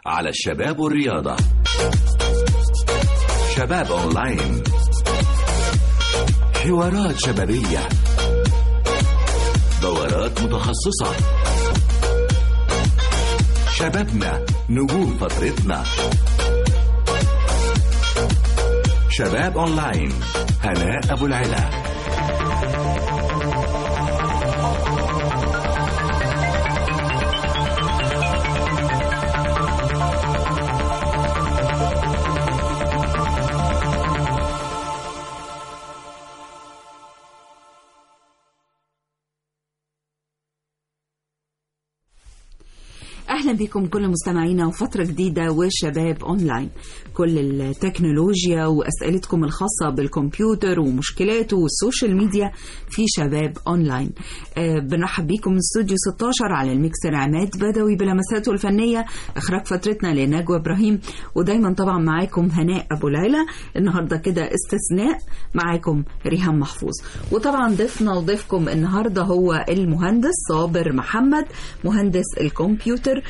على الشباب والرياضة شباب أونلاين حوارات شبابية دورات متخصصة شبابنا نجوم فترتنا شباب أونلاين هناء أبو العلا اهلا بكم كل مستمعينا وفتره جديده وشباب اونلاين كل التكنولوجيا واسئلتكم الخاصه بالكمبيوتر ومشكلاته والسوشيال ميديا في شباب اونلاين آه بنرحب بكم من استوديو 16 على الميكسر عماد بدوي بلمساته الفنيه اخراج فترتنا لنجوى ابراهيم ودايما طبعا معاكم هناء ابو العلا النهارده كده استثناء معاكم ريهام محفوظ وطبعا ضيفنا وضيفكم النهارده هو المهندس صابر محمد مهندس الكمبيوتر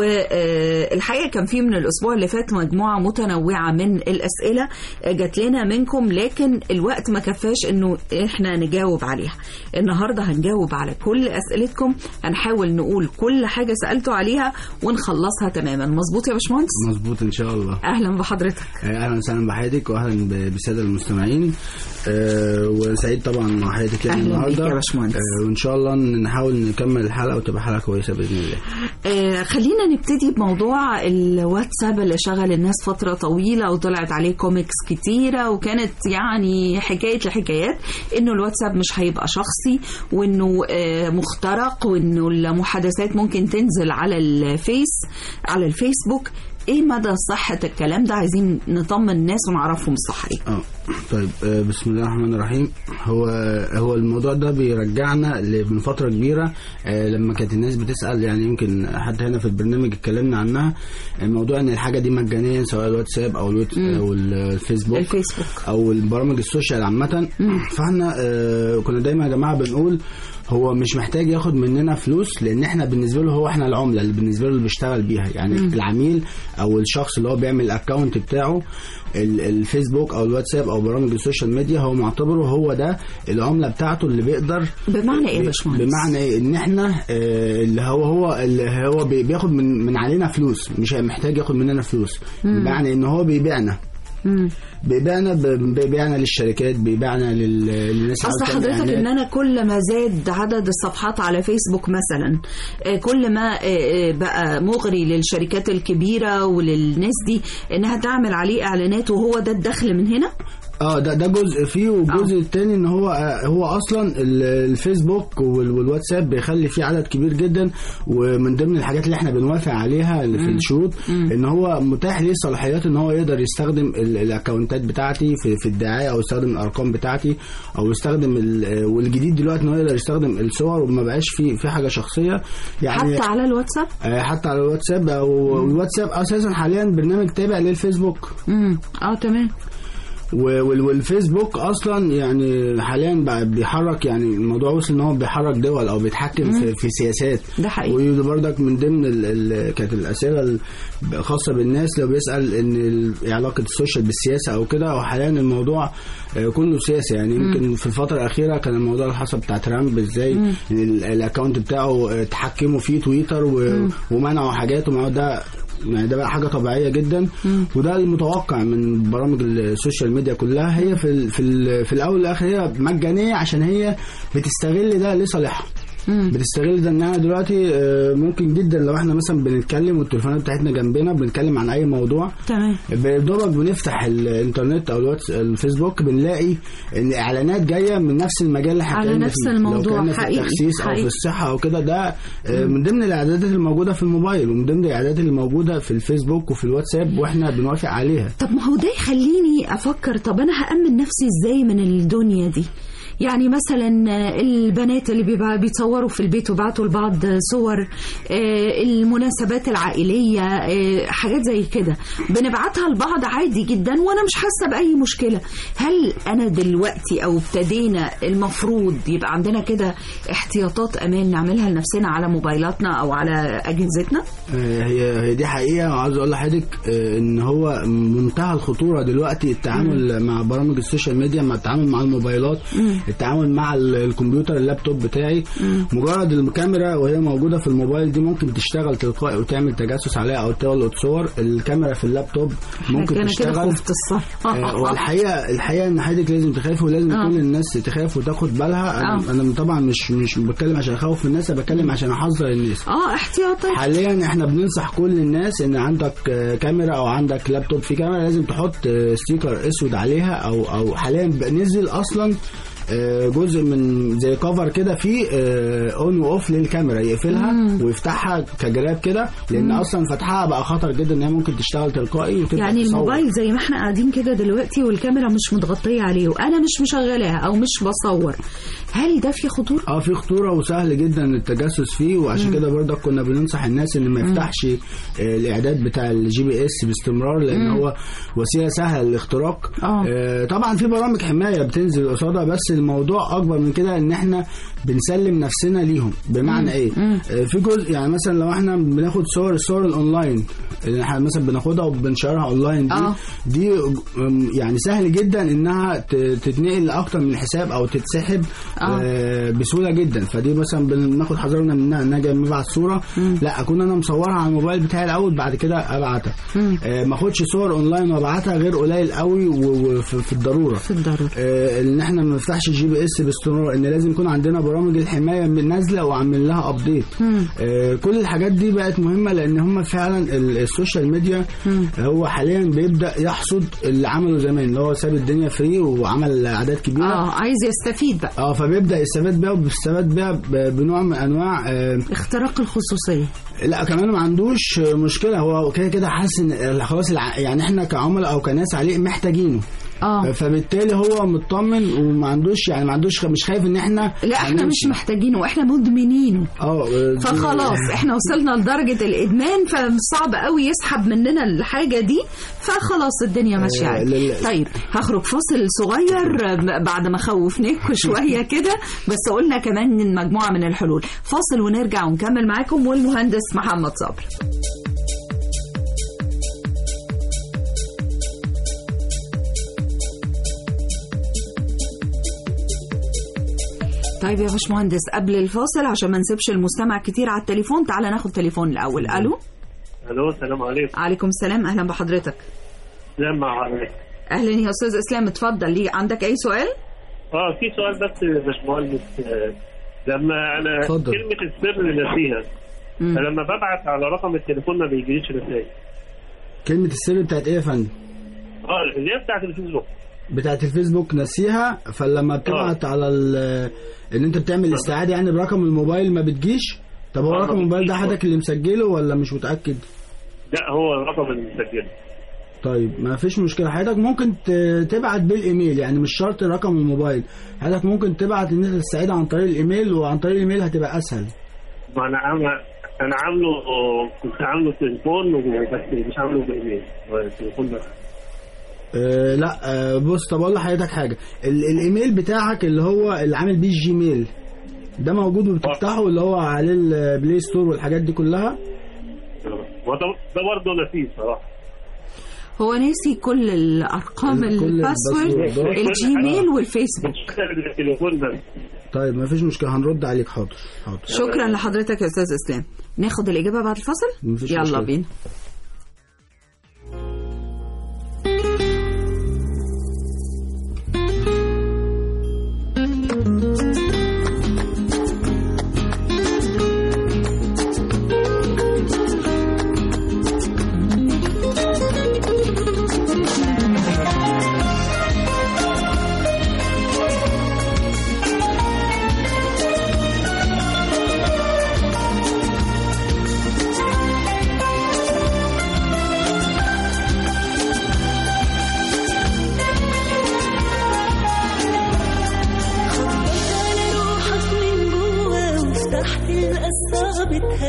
والحقيقه كان في من الاسبوع اللي فات مجموعه متنوعه من الاسئله جات لنا منكم لكن الوقت ما كفاش انه احنا نجاوب عليها النهارده هنجاوب على كل اسئلتكم هنحاول نقول كل حاجه سالتوا عليها ونخلصها تماما مظبوط يا باشمهندس مظبوط ان شاء الله اهلا بحضرتك اهلا وسهلا بحضرتك واهلا بالساده المستمعين أه وسعيد طبعا مع حضرتك يعني أهلا بيك النهارده يا باشمهندس. أه وان شاء الله نحاول نكمل الحلقه وتبقى حلقه كويسه باذن الله آه خلينا نبتدي بموضوع الواتساب اللي شغل الناس فترة طويلة وطلعت عليه كوميكس كتيرة وكانت يعني حكاية الحكايات انه الواتساب مش هيبقى شخصي وانه آه مخترق وانه المحادثات ممكن تنزل على الفيس على الفيسبوك ايه مدى صحة الكلام ده عايزين نطمن الناس ونعرفهم الصح ايه اه طيب آه، بسم الله الرحمن الرحيم هو هو الموضوع ده بيرجعنا ل- من فتره كبيره آه، لما كانت الناس بتسال يعني يمكن حتى هنا في البرنامج اتكلمنا عنها الموضوع ان الحاجه دي مجانيه سواء الواتساب او الوات- او الفيسبوك الفيسبوك او البرامج السوشيال عامه فاحنا آه، كنا دايما يا جماعه بنقول هو مش محتاج ياخد مننا فلوس لان احنا بالنسبه له هو احنا العمله اللي بالنسبه له اللي بيشتغل بيها يعني العميل او الشخص اللي هو بيعمل الاكونت بتاعه ال- الفيسبوك او الواتساب او برامج السوشيال ميديا هو معتبره هو ده العمله بتاعته اللي بيقدر بمعنى ايه يا ب- باشمهندس؟ بمعنى ايه ان احنا آه، اللي هو هو اللي هو بي- بياخد من من علينا فلوس مش محتاج ياخد مننا فلوس بمعنى ان هو بيبيعنا مم. بيبيعنا ب- بيبيعنا للشركات بيبيعنا لل- للناس اللي اصل عاوزة تعمل حضرتك ان إعلانات. انا كل ما زاد عدد الصفحات على فيسبوك مثلا آه، كل ما آه، آه، بقى مغري للشركات الكبيره وللناس دي انها تعمل عليه اعلانات وهو ده الدخل من هنا اه ده ده جزء فيه والجزء آه. الثاني ان هو آه، هو اصلا ال- الفيسبوك وال- والواتساب بيخلي فيه عدد كبير جدا ومن ضمن الحاجات اللي احنا بنوافق عليها اللي في الشروط ان هو متاح ليه صلاحيات ان هو يقدر يستخدم ال- الاكونتات بتاعتي في في الدعايه او يستخدم الارقام بتاعتي او يستخدم ال- والجديد دلوقتي ان هو يقدر يستخدم الصور وما بقاش في في حاجه شخصيه يعني حتى على الواتساب آه، حتى على الواتساب او الواتساب اساسا حاليا برنامج تابع للفيسبوك امم اه تمام و- وال- والفيسبوك اصلا يعني حاليا بقى بيحرك يعني الموضوع وصل ان هو بيحرك دول او بيتحكم في, في سياسات ده حقيقي. ودي برضك من ضمن ال ال كانت الاسئله الخاصه بالناس لو بيسال ان ال- إيه علاقه السوشيال بالسياسه او كده وحاليا الموضوع آه، كله سياسي يعني يمكن في الفتره الاخيره كان الموضوع اللي حصل بتاع ترامب ازاي إن ال- الاكونت بتاعه آه، تحكموا فيه تويتر و- ومنعوا حاجات وما ده يعني ده بقى حاجه طبيعيه جدا وده المتوقع من برامج السوشيال ميديا كلها هي في ال في ال في الاول والاخر هي مجانيه عشان هي بتستغل ده لصالحها بتستغل ده ان انا دلوقتي آه، ممكن جدا لو احنا مثلا بنتكلم والتليفونات بتاعتنا جنبنا بنتكلم عن اي موضوع تمام بدورك بنفتح الانترنت او الواتس الفيسبوك بنلاقي ان اعلانات جايه من نفس المجال اللي احنا على اتكلمنا نفس فيه. الموضوع، لو كنا في حقيقي، التخسيس او حقيقي. في الصحه او كده ده آه، من ضمن الاعدادات اللي موجوده في الموبايل ومن ضمن الاعدادات اللي موجوده في الفيسبوك وفي الواتساب واحنا بنوافق عليها طب ما هو ده يخليني افكر طب انا هامن نفسي ازاي من الدنيا دي يعني مثلا آه، البنات اللي بيبقى بيتصوروا في البيت وبعتوا لبعض صور آه، المناسبات العائلية آه، حاجات زي كده بنبعتها لبعض عادي جدا وانا مش حاسة بأي مشكلة هل انا دلوقتي او ابتدينا المفروض يبقى عندنا كده احتياطات امان نعملها لنفسنا على موبايلاتنا او على اجهزتنا آه، هي هي دي حقيقه وعاوز اقول لحضرتك آه، ان هو منتهى الخطوره دلوقتي التعامل مع برامج السوشيال ميديا مع التعامل مع الموبايلات التعامل مع ال- الكمبيوتر اللابتوب بتاعي مجرد الكاميرا وهي موجوده في الموبايل دي ممكن تشتغل تلقائي وتعمل تجسس عليها او تلقط صور الكاميرا في اللابتوب ممكن انا كده تشتغل خفت الصراحة آه، والحقيقه الحقيقه ان حضرتك لازم تخافي ولازم آه. كل الناس تخاف وتاخد بالها آه. انا, أنا طبعا مش مش بتكلم عشان اخوف الناس انا بتكلم عشان احذر الناس اه احتياطات حاليا احنا بننصح كل الناس ان عندك آه، كاميرا او عندك لابتوب في كاميرا لازم تحط آه، ستيكر اسود عليها او او حاليا بقى نزل اصلا آه، جزء من زي كفر كده فيه اون واوف للكاميرا يقفلها ويفتحها كجراب كده لان اصلا فتحها بقى خطر جدا ان هي ممكن تشتغل تلقائي وتبدا يعني تصور. الموبايل زي ما احنا قاعدين كده دلوقتي والكاميرا مش متغطية عليه وانا مش مشغلاها او مش بصور هل ده فيه خطورة؟ اه في خطوره وسهل جدا التجسس فيه وعشان كده برضك كنا بننصح الناس ان ما يفتحش آه، الاعداد بتاع الجي بي اس باستمرار لان هو وسيله سهله للاختراق آه. آه، طبعا في برامج حمايه بتنزل قصادها بس الموضوع اكبر من كده ان احنا بنسلم نفسنا ليهم بمعنى ايه آه، في جزء يعني مثلا لو احنا بناخد صور الصور الاونلاين اللي احنا مثلا بناخدها وبنشيرها اونلاين دي آه. دي أم، يعني سهل جدا انها ت- تتنقل لاكتر من حساب او تتسحب آه. آه، بسهوله جدا فدي مثلا بناخد حذرنا منها ان انا جاي ببعت صوره لا اكون انا مصورها على الموبايل بتاعي الاول بعد كده ابعتها آه، ما اخدش صور اونلاين وابعتها غير قليل قوي وفي في الضروره في الضرورة آه، ان احنا ما نفتحش الجي بي اس باستمرار ان لازم يكون عندنا برامج الحمايه من نازله وعامل لها ابديت آه، كل الحاجات دي بقت مهمه لان هم فعلا ال- السوشيال ميديا هو حاليا بيبدا يحصد اللي عمله زمان اللي هو ساب الدنيا فري وعمل اعداد كبيره اه عايز يستفيد بقى اه فبيبدا يستفاد بيها وبيستفاد بيها ب- بنوع من انواع آه اختراق الخصوصية لا كمان ما عندوش مشكله هو كده كده حاسس ان خلاص الع... يعني احنا كعملاء او كناس عليه محتاجينه اه فبالتالي هو مطمن وما عندوش يعني ما عندوش مش خايف ان احنا لا احنا هنمشي. مش محتاجينه واحنا مدمنينه اه دي- فخلاص احنا وصلنا لدرجة الادمان فصعب قوي يسحب مننا الحاجة دي فخلاص الدنيا ماشية آه، عادي لا- لا. طيب هخرج فاصل صغير آه، بعد ما خوفناكم شوية كده بس قلنا كمان مجموعة من الحلول فاصل ونرجع ونكمل معاكم والمهندس محمد صبري طيب يا باشمهندس قبل الفاصل عشان ما نسيبش المستمع كتير على التليفون تعالى ناخد تليفون الاول الو الو السلام عليكم عليكم السلام اهلا بحضرتك سلام مع حضرتك اهلا يا استاذ اسلام اتفضل ليه عندك اي سؤال اه في سؤال بس يا باشمهندس آه، لما انا اتفضل. كلمه السر ناسيها مم. فلما ببعت على رقم التليفون ما بيجيليش رسائل كلمه السر بتاعت ايه يا فندم اه اللي هي بتاعت الفيسبوك بتاعت الفيسبوك نسيها فلما بتبعت على ال- ان انت بتعمل استعاده يعني برقم الموبايل ما بتجيش طب هو آه، ما رقم الموبايل ده بتجيش. حضرتك اللي مسجله ولا مش متاكد لا هو الرقم المسجل طيب ما فيش مشكله حضرتك ممكن ت- تبعت بالايميل يعني مش شرط رقم الموبايل حضرتك ممكن تبعت ان انت تستعيد عن طريق الايميل وعن طريق الايميل هتبقى اسهل ما انا عامل انا عامله آه، كنت عامله تليفون بس مش عامله بايميل هو التليفون بس أه لا أه بص طب اقول لحضرتك حاجه ال- الايميل بتاعك اللي هو اللي عامل بيه الجيميل ده موجود وبتفتحه اللي هو عليه البلاي ستور والحاجات دي كلها وده ده برضه نسيت صراحه هو ناسي كل الارقام كل الباسورد الباسورد. الجيميل والفيسبوك بشتغل التليفون بس طيب ما فيش مشكله هنرد عليك حاضر حاضر شكرا لحضرتك يا استاذ اسلام ناخد الاجابه بعد الفاصل مفيش يلا مشكلة. بينا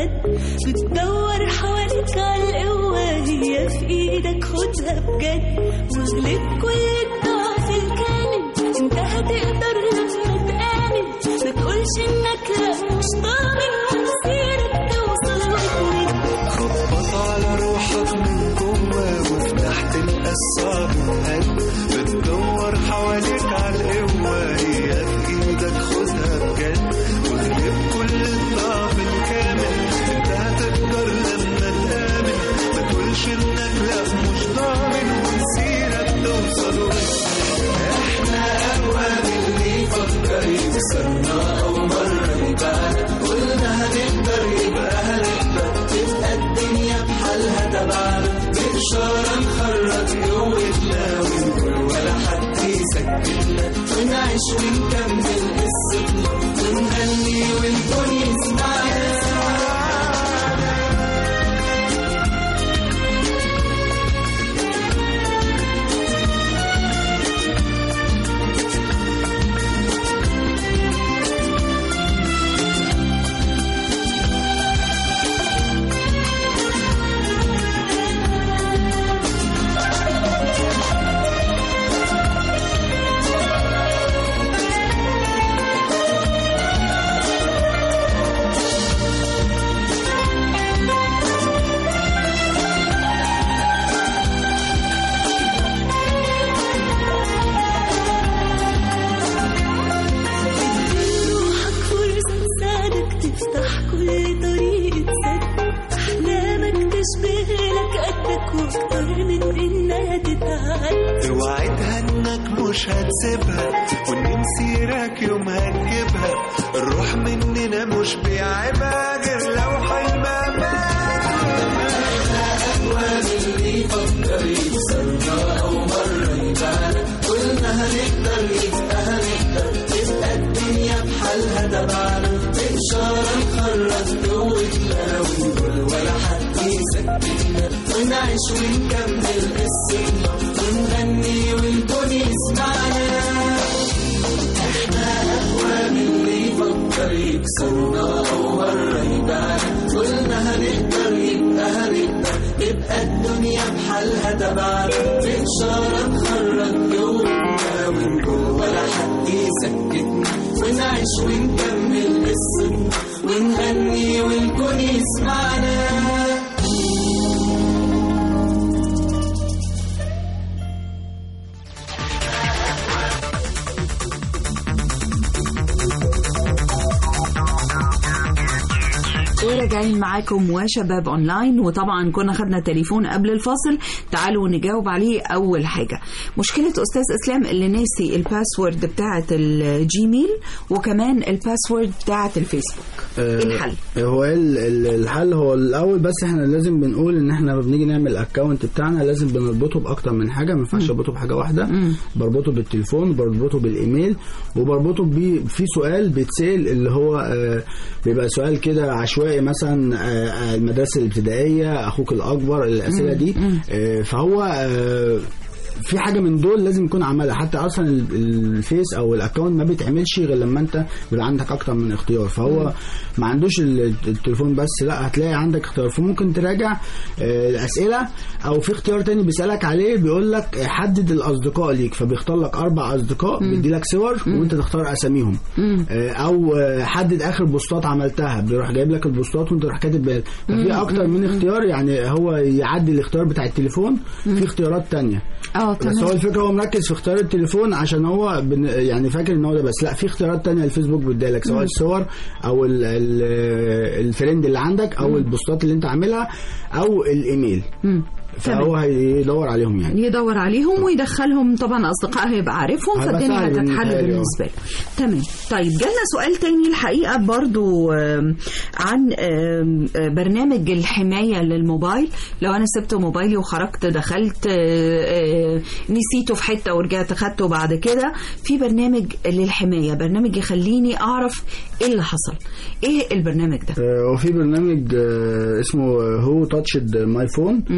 بجد بتدور حواليك على القوة هي في ايدك خدها بجد واغلب كل الضعف الكامل انت هتقدر لما تآمن ما تقولش انك لا مش ضامن ومسيرك توصل وتنجح خبط على روحك من جوه وافتح تلقى الصعب هل بتدور حواليك على القوة هي في ايدك خدها بجد واغلب كل الضعف الكامل انت هتقدر لما تآمن ما تقولش انك لا مش ضامن ومسيرك توصل وتنجح احنا اقوى من اللي يفكر يكسرنا او مرة يبعنا قلنا هنقدر يبقى هنقدر تبقى الدنيا بحالها تبعنا بإشارة نخرج قوتنا ونقول ولا حد يسكتنا ونعيش ونكمل قصتنا ونغني والكون يسمعنا روحك فرصة تساعدك تفتح كل طريق سد أحلامك تشبه لك قدك وأكتر من إنها تتعد اوعدها انك مش هتسيبها وان مسيرك يوم هتجيبها الروح مننا مش بيعيبها غير لو حلمها مات اقوى من اللي يفكر يكسرنا او مره يبعنا قلنا هنقدر يبقى هنقدر تبقى الدنيا بحالها تبعنا بإشارة نخرج قوتنا ونقول ولا حد يسكتنا ونعيش ونكمل قصتنا ونغني والكون يسمعنا احنا اقوى من اللي يفكر يكسرنا او مره يبعنا قلنا هنقدر يبقى هنقدر تبقى الدنيا بحالها تبعنا بإشارة نخرج جوتنا ونقول ولا حد يسكتنا ونعيش ونكمل قصتنا ونغني والكون يسمعنا وراجعين معاكم وشباب اونلاين وطبعا كنا خدنا تليفون قبل الفاصل تعالوا نجاوب عليه اول حاجه مشكله استاذ اسلام اللي ناسي الباسورد بتاعه الجيميل وكمان الباسورد بتاعه الفيسبوك ايه الحل هو ال- ال- الحل هو الاول بس احنا لازم بنقول ان احنا لما بنيجي نعمل الاكونت بتاعنا لازم بنربطه باكتر من حاجه ما ينفعش اربطه بحاجه واحده بربطه بالتليفون بربطه بالايميل وبربطه ب- في سؤال بيتسال اللي هو آه، بيبقى سؤال كده عشوائي مثلا آه، آه، المدرسه الابتدائيه اخوك الاكبر الاسئله دي آه، فهو آه، في حاجه من دول لازم يكون عملها حتى اصلا ال- الفيس او الاكونت ما بيتعملش غير لما انت بيبقى عندك اكتر من اختيار فهو ما عندوش ال- التليفون بس لا هتلاقي عندك اختيار فممكن تراجع آه، الاسئله او في اختيار تاني بيسالك عليه بيقول لك آه، حدد الاصدقاء ليك فبيختار لك اربع اصدقاء بيدي لك صور وانت تختار اساميهم آه، او آه، حدد اخر بوستات عملتها بيروح جايب لك البوستات وانت تروح كاتب بال- ففي اكتر من اختيار يعني هو يعدي الاختيار بتاع التليفون في اختيارات تانية اه بس هو تمام الفكره هو مركز في اختيار التليفون عشان هو بن يعني فاكر ان هو ده بس لا في اختيارات تانية الفيسبوك بيديلك سواء الصور او ال ال الفريند اللي عندك او البوستات اللي انت عاملها او الايميل مم. فهو هيدور عليهم يعني يدور عليهم ويدخلهم طبعا اصدقاء هيبقى عارفهم هيبقى فالدنيا سهل هتتحل بالنسبة له. بالنسبه له تمام طيب جالنا سؤال تاني الحقيقه برضو آم، عن آم، آه، برنامج الحمايه للموبايل لو انا سبت موبايلي وخرجت دخلت آه، آه، نسيته في حته ورجعت خدته بعد كده في برنامج للحمايه برنامج يخليني اعرف ايه اللي حصل ايه البرنامج ده آه، وفي برنامج آه، اسمه هو تاتشد ماي فون مم.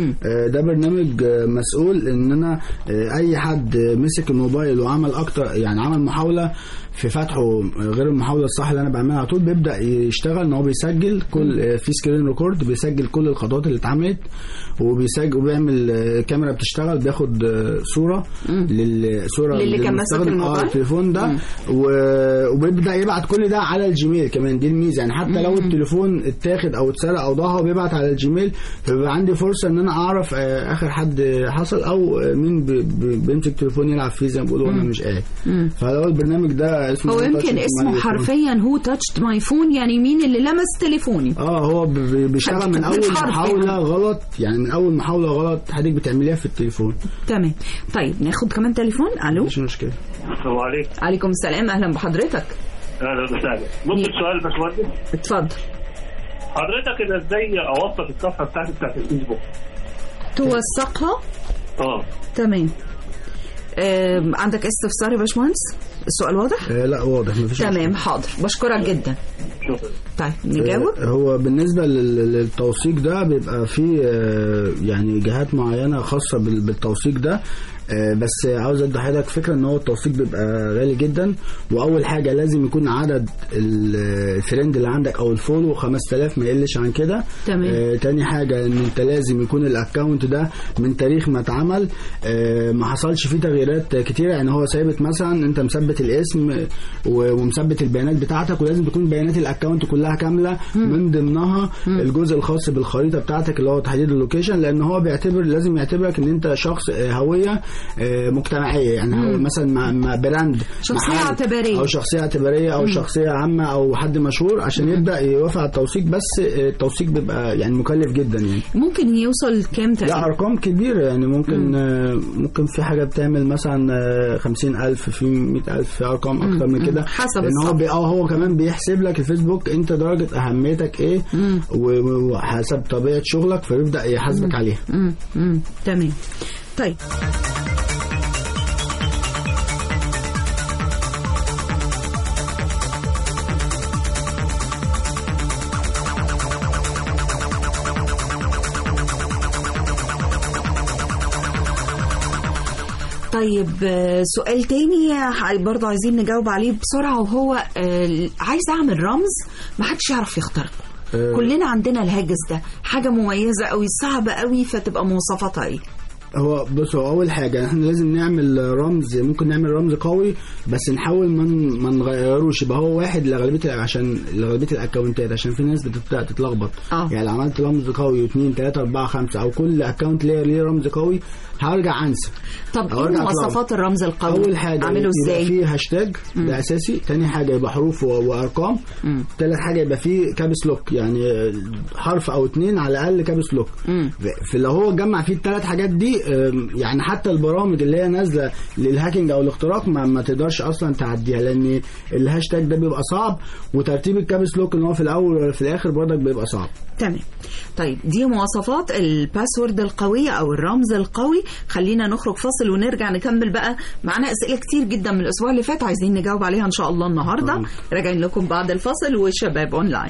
آه، ده برنامج آه، مسؤول ان انا آه، اي حد مسك الموبايل وعمل اكتر يعني عمل محاوله في فتحه غير المحاوله الصح اللي انا بعملها على طول بيبدا يشتغل ان هو بيسجل كل آه، في سكرين ريكورد بيسجل كل الخطوات اللي اتعملت وبيسجل وبيعمل آه، كاميرا بتشتغل بياخد آه، صوره للصوره للي كان ماسك للمستخدم، الموبايل؟ اه التليفون ده و- وبيبدا يبعت كل ده على الجيميل كمان دي الميزه يعني حتى لو التليفون اتاخد او اتسرق او ضاع هو بيبعت على الجيميل فبيبقى عندي فرصه ان انا اعرف آه، اخر حد حصل او آه، مين بي- بي- بيمسك تليفون يلعب فيه زي ما بيقولوا وانا مش قاعد فهو البرنامج ده اسمه هو Touch يمكن My اسمه Phone. حرفيا هو تاتشد ماي فون يعني مين اللي لمس تليفوني اه هو ب- ب- بيشتغل من اول بالحرف محاوله يعني. غلط يعني من اول محاوله غلط حضرتك بتعمليها في التليفون تمام طيب ناخد كمان تليفون الو مش مشكله السلام عليكم عليكم السلام اهلا بحضرتك اهلا وسهلا ممكن سؤال يا باشمهندس اتفضل حضرتك انا ازاي اوثق الصفحه بتاعتي بتاعت الفيسبوك توثقها اه تمام آم، عندك استفسار يا باشمهندس السؤال واضح آه لا واضح مفيش تمام حاضر بشكرك جدا شكرا طيب نجاوب آه، هو بالنسبة لل- للتوثيق ده بيبقى فيه آه، يعني جهات معينة خاصة بال- بالتوثيق ده آه، بس عاوز ادي حضرتك فكره ان هو التوثيق بيبقى غالي جدا واول حاجه لازم يكون عدد ال- الفريند اللي عندك او الفولو 5000 ما يقلش عن كده تمام. آه، تاني حاجه ان انت لازم يكون الاكونت ده من تاريخ ما اتعمل آه، ما حصلش فيه تغييرات كتيره يعني هو ثابت مثلا انت مثبت الاسم و- ومثبت البيانات بتاعتك ولازم تكون بيانات الاكونت كلها كامله من ضمنها الجزء الخاص بالخريطه بتاعتك اللي هو تحديد اللوكيشن لان هو بيعتبر لازم يعتبرك ان انت شخص آه، هويه آه، مجتمعيه يعني هو مثلا مع- مع براند شخصية محل اعتبارية. او شخصيه اعتباريه او شخصيه عامه او حد مشهور عشان يبدا يوافق على التوثيق بس آه، التوثيق بيبقى يعني مكلف جدا يعني ممكن يوصل كام لا تقريبا ارقام كبيره يعني ممكن آه، ممكن في حاجه بتعمل مثلا آه، 50000 في 100000 في ارقام اكتر من كده حسب لان هو الصف. بي اه هو كمان بيحسب لك الفيسبوك انت درجه اهميتك ايه و- و- وحسب طبيعه شغلك فيبدا يحاسبك عليها مم. مم. تمام طيب طيب آه، سؤال تاني ح- برضه عايزين نجاوب عليه بسرعة وهو آه، عايز أعمل رمز محدش يعرف يخترقه آه. كلنا عندنا الهاجس ده حاجة مميزة قوي صعبة قوي فتبقى مواصفاتها ايه هو بص هو اول حاجه احنا لازم نعمل رمز ممكن نعمل رمز قوي بس نحاول ما من ما نغيروش يبقى هو واحد لاغلبيه عشان لاغلبيه الاكونتات عشان في ناس بتبدا تتلخبط آه. يعني لو عملت رمز قوي واثنين ثلاثه اربعه خمسه او كل اكونت ليه ليه رمز قوي هرجع انسى طب أو ايه أرجع مواصفات أتلخبط. الرمز القوي اول حاجه اعمله يبقى ازاي فيه هاشتاج ده اساسي تاني حاجه يبقى حروف و- وارقام تالت حاجه يبقى فيه كابس لوك يعني حرف او اتنين على الاقل كابس لوك في لو هو جمع فيه الثلاث حاجات دي أم، يعني حتى البرامج اللي هي نازله للهاكينج او الاختراق ما, ما تقدرش اصلا تعديها لان الهاشتاج ده بيبقى صعب وترتيب الكابس لوك ان هو في الاول ولا في الاخر برضك بيبقى صعب تمام طيب دي مواصفات الباسورد القوية أو الرمز القوي خلينا نخرج فاصل ونرجع نكمل بقى معانا أسئلة كتير جدا من الأسبوع اللي فات عايزين نجاوب عليها إن شاء الله النهاردة طبعاً. راجعين لكم بعد الفاصل وشباب أونلاين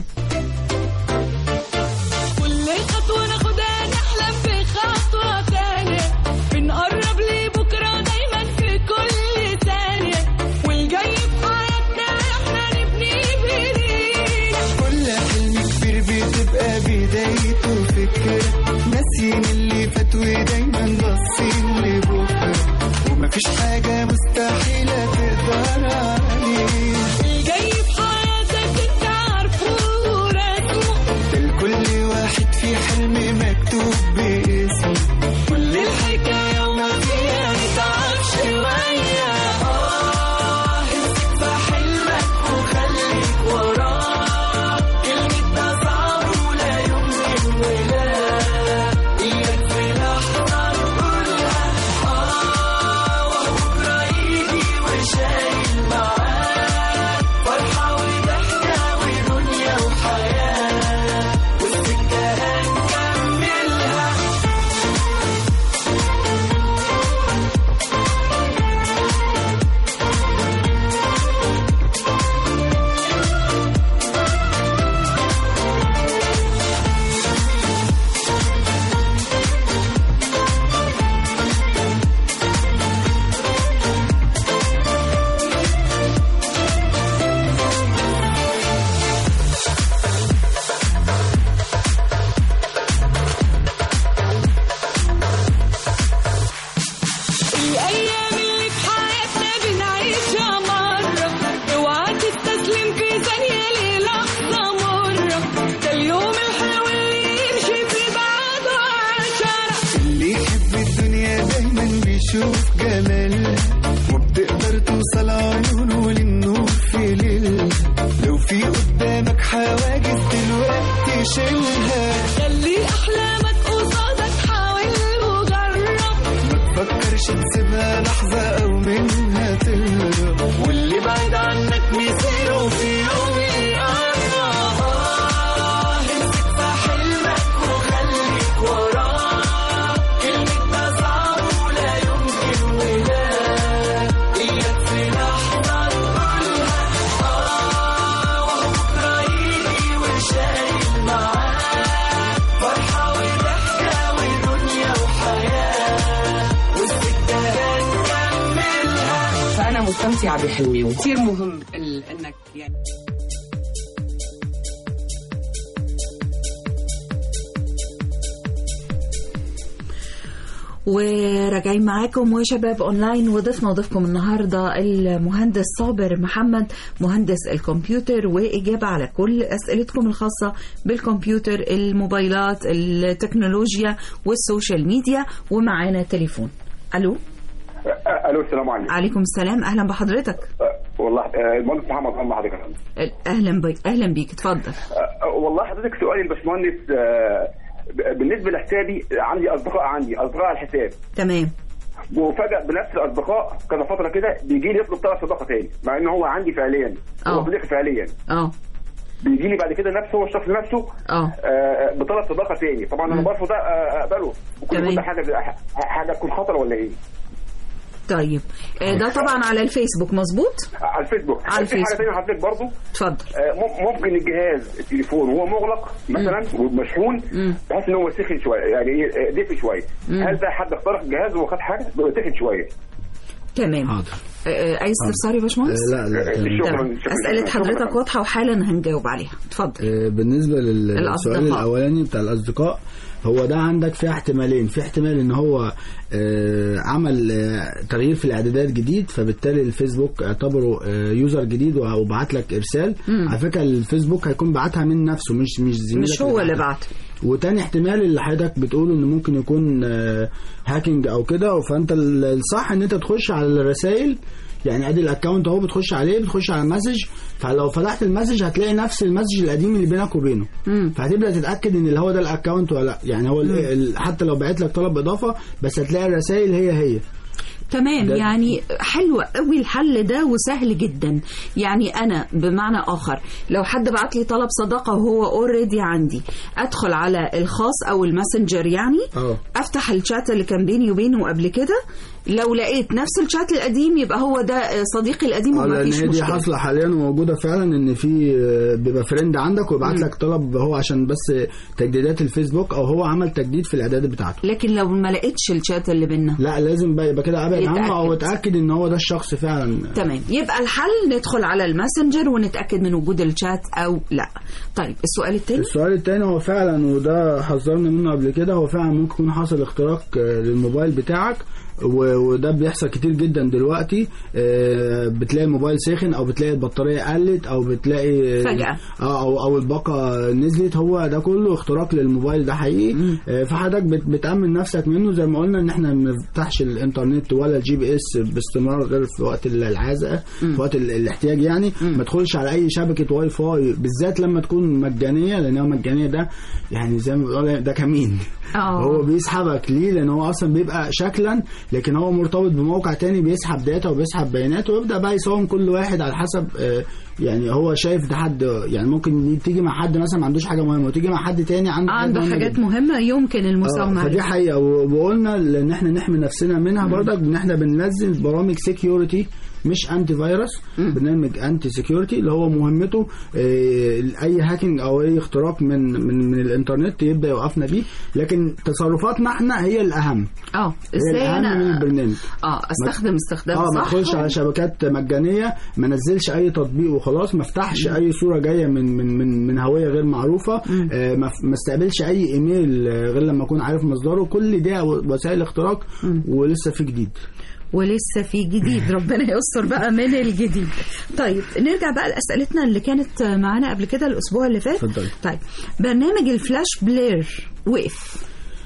كل خطوة ناخدها نحلم بخطوة تانية بنقرب لبكرة دايما في كل ثانية والجاي في حياتنا احنا نبني بايدينا كل حلم كبير بتبقى بدايته فكرة ناسيين اللي فات ودايما باصين لبكرة ومفيش حاجة مستحيلة تقدر عليه الجاي في حياتك انت عارفه تشوف جمالها وبتقدر توصل عيونه للنور في ليلها لو في قدامك حواجز دلوقتي شيلها خلي احلامك قصادك حاول وجرب ما تفكرش تسيبها لحظة أو منها تهرب واللي بعيد عنك مصيره في يوم يقرب آه، امسك في حلمك وخليك وراه كلمة ده صعب ولا يمكن ولا إياك في لحظة تقولها آه وهو بكرة يجي وشايل معاه فرحة وضحكة ودنيا وحياة والذكريات كملها فانا مستمتعه بحلمي وكثير مهم ال- انك يعني وراجعين معاكم وشباب اونلاين وضيفنا وضيفكم النهارده المهندس صابر محمد مهندس الكمبيوتر واجابه على كل اسئلتكم الخاصه بالكمبيوتر الموبايلات التكنولوجيا والسوشيال ميديا ومعانا تليفون الو الو السلام عليكم عليكم السلام اهلا بحضرتك أه، والله أه، المهندس محمد الله حضرتك يا فندم. اهلا بك اهلا بيك اتفضل أه، والله حضرتك سؤالي الباشمهندس أه، ب- بالنسبه لحسابي عندي اصدقاء عندي اصدقاء على الحساب تمام وفجاه بنفس الاصدقاء كذا فتره كده بيجي لي يطلب طلب صداقه تاني مع ان هو عندي فعليا هو آه. صديقي فعليا اه بيجي لي بعد كده نفسه هو الشخص نفسه اه آه، بطلب صداقه تاني طبعا انا مم. برفض آه، اقبله وكل تمام. كل حاجه حاجه تكون خطر ولا ايه؟ طيب آه، ده طبعا على الفيسبوك مظبوط على الفيسبوك على في حاجه الفيسبوك. ثانيه حضرتك برضه اتفضل آه، مم- ممكن الجهاز التليفون وهو مغلق مثلا ومشحون مم. بحيث ان هو سخن شويه يعني ايه آه، دفي شويه مم. هل ده حد اخترق الجهاز وخد حاجه بيبقى سخن شويه تمام حاضر آه، آه، عايز تفسري يا باشمهندس آه، لا لا تمام. شكراً. تمام شكراً. اسئله شكراً. حضرتك واضحه وحالا هنجاوب عليها اتفضل آه، بالنسبة لل- الأصدقاء. للسؤال الأولاني بتاع الأصدقاء هو ده عندك فيه احتمالين في احتمال ان هو آه، عمل آه، تغيير في الاعدادات جديد فبالتالي الفيسبوك اعتبره آه، يوزر جديد وبعت لك ارسال مم. على فكره الفيسبوك هيكون بعتها من نفسه مش مش زميلك مش هو اللي بعتها. بعت وتاني احتمال اللي حضرتك بتقوله ان ممكن يكون آه، هاكينج او كده فانت ال- الصح ان انت تخش على الرسائل يعني ادي الاكونت اهو بتخش عليه بتخش على المسج فلو فتحت المسج هتلاقي نفس المسج القديم اللي بينك وبينه مم. فهتبدا تتاكد ان اللي هو ده الاكونت ولا لا يعني هو ال- ال- حتى لو بعت لك طلب اضافه بس هتلاقي الرسائل هي هي تمام ده- يعني حلو قوي الحل ده وسهل جدا يعني انا بمعنى اخر لو حد بعت لي طلب صداقه وهو اوريدي عندي ادخل على الخاص او الماسنجر يعني اه افتح الشات اللي كان بيني وبينه قبل كده لو لقيت نفس الشات القديم يبقى هو ده صديقي القديم اه وما لان فيش هي دي مشكله حاصله حاليا وموجوده فعلا ان في آه، بيبقى فريند عندك ويبعت لك طلب هو عشان بس تجديدات الفيسبوك او هو عمل تجديد في الاعدادات بتاعته لكن لو ما لقيتش الشات اللي بينا لا لازم بقى يبقى كده ابعد عنه او يتأكد. اتاكد ان هو ده الشخص فعلا تمام يبقى الحل ندخل على الماسنجر ونتاكد من وجود الشات او لا طيب السؤال الثاني السؤال التاني هو فعلا وده حذرنا منه قبل كده هو فعلا ممكن يكون حصل اختراق آه، للموبايل بتاعك و- وده بيحصل كتير جدا دلوقتي آه، بتلاقي الموبايل سخن او بتلاقي البطاريه قلت او بتلاقي فجأة. اه او او الباقه نزلت هو ده كله اختراق للموبايل ده حقيقي آه، فحضرتك بت- بتامن نفسك منه زي ما قلنا ان احنا ما نفتحش الانترنت ولا الجي بي اس باستمرار غير في وقت العزاء في وقت ال- الاحتياج يعني ما تدخلش على اي شبكه واي فاي بالذات لما تكون مجانيه لان هو مجانيه ده يعني زي ما بنقول ده كمين اه هو بيسحبك ليه لان هو اصلا بيبقى شكلا لكن هو مرتبط بموقع تاني بيسحب داتا وبيسحب بيانات ويبدا بقى يصوم كل واحد على حسب آه، يعني هو شايف ده حد يعني ممكن تيجي مع حد مثلا ما عندوش حاجه مهمه وتيجي مع حد تاني عنده عنده مهمة حاجات جداً. مهمه يمكن المساومه آه، فدي عليها. حقيقه و- وقلنا ان احنا نحمي نفسنا منها برضك ان احنا بننزل برامج سكيورتي مش انتي فيروس برنامج انتي سكيورتي اللي هو مهمته آه، اي هاكينج او اي اختراق من من من الانترنت يبدا يوقفنا بيه لكن تصرفاتنا احنا هي الاهم اه هي ازاي الاهم من انا البرنامج اه استخدم استخدام اه ما صح ادخلش على شبكات مجانيه ما نزلش اي تطبيق وخلاص ما افتحش اي صوره جايه من من من من هويه غير معروفه آه ما ما استقبلش اي ايميل آه، غير لما اكون عارف مصدره كل دي وسائل اختراق ولسه في جديد ولسه في جديد ربنا يستر بقى من الجديد طيب نرجع بقى لاسئلتنا اللي كانت معانا قبل كده الاسبوع اللي فات اتفضلي. طيب برنامج الفلاش بلاير وقف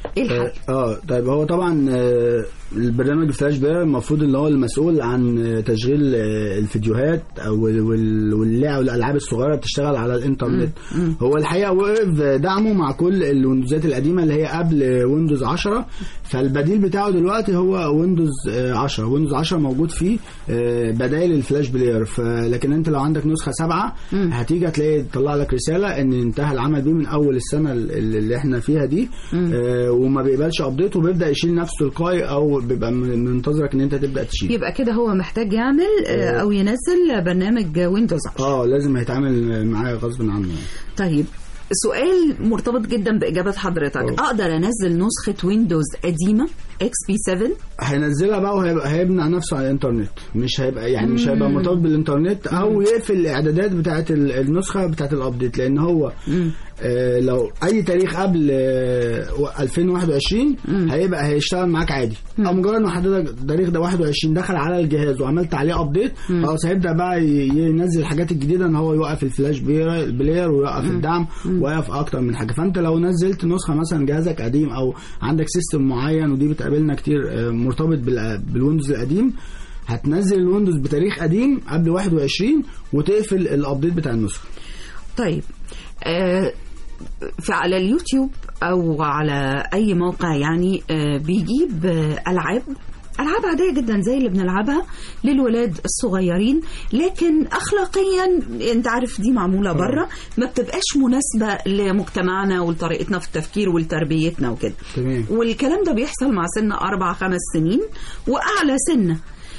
ايه الحل؟ اه طيب هو طبعا آه، البرنامج الفلاش بلاير المفروض اللي هو المسؤول عن آه، تشغيل آه، الفيديوهات او وال- وال- واللعب والالعاب الصغيره بتشتغل على الانترنت هو الحقيقه وقف دعمه مع كل الويندوزات القديمه اللي هي قبل ويندوز 10 فالبديل بتاعه دلوقتي هو ويندوز آه، 10 ويندوز 10 موجود فيه آه، بدائل الفلاش بلاير فلكن انت لو عندك نسخه سبعه هتيجي هتلاقي تطلع لك رساله ان انتهى العمل بيه من اول السنه ال- اللي احنا فيها دي آه، وما بيقبلش ابديت وبيبدا يشيل نفسه تلقائي او بيبقى من- منتظرك ان انت تبدا تشيل يبقى كده هو محتاج يعمل آه، او ينزل برنامج ويندوز 10 اه لازم هيتعامل معاه غصب عنه يعني. طيب سؤال مرتبط جدا بإجابة حضرتك أوه. أقدر أنزل نسخة ويندوز قديمة اكس بي 7 هينزلها بقى وهيبقى هيبني على نفسه على الانترنت مش هيبقى يعني مش هيبقى مرتبط بالانترنت او يقفل الاعدادات بتاعه ال- النسخه بتاعه الابديت لان هو آه لو اي تاريخ قبل آه 2021 هيبقى هيشتغل معاك عادي او مجرد ما حضرتك التاريخ ده 21 دخل على الجهاز وعملت عليه ابديت خلاص هيبدا بقى ي- ينزل الحاجات الجديده ان هو يوقف الفلاش بلاير بلاير ويوقف الدعم ويوقف اكتر من حاجه فانت لو نزلت نسخه مثلا جهازك قديم او عندك سيستم معين ودي بتقابلنا كتير آه، مرتبط بال- بالويندوز القديم هتنزل الويندوز بتاريخ قديم قبل 21 وتقفل الابديت بتاع النسخه طيب آه في على اليوتيوب أو على أي موقع يعني آه بيجيب آه ألعاب ألعاب عادية جدا زي اللي بنلعبها للولاد الصغيرين لكن أخلاقيا أنت عارف دي معمولة بره ما بتبقاش مناسبة لمجتمعنا ولطريقتنا في التفكير ولتربيتنا وكده تمام والكلام ده بيحصل مع سن أربع خمس سنين وأعلى سنة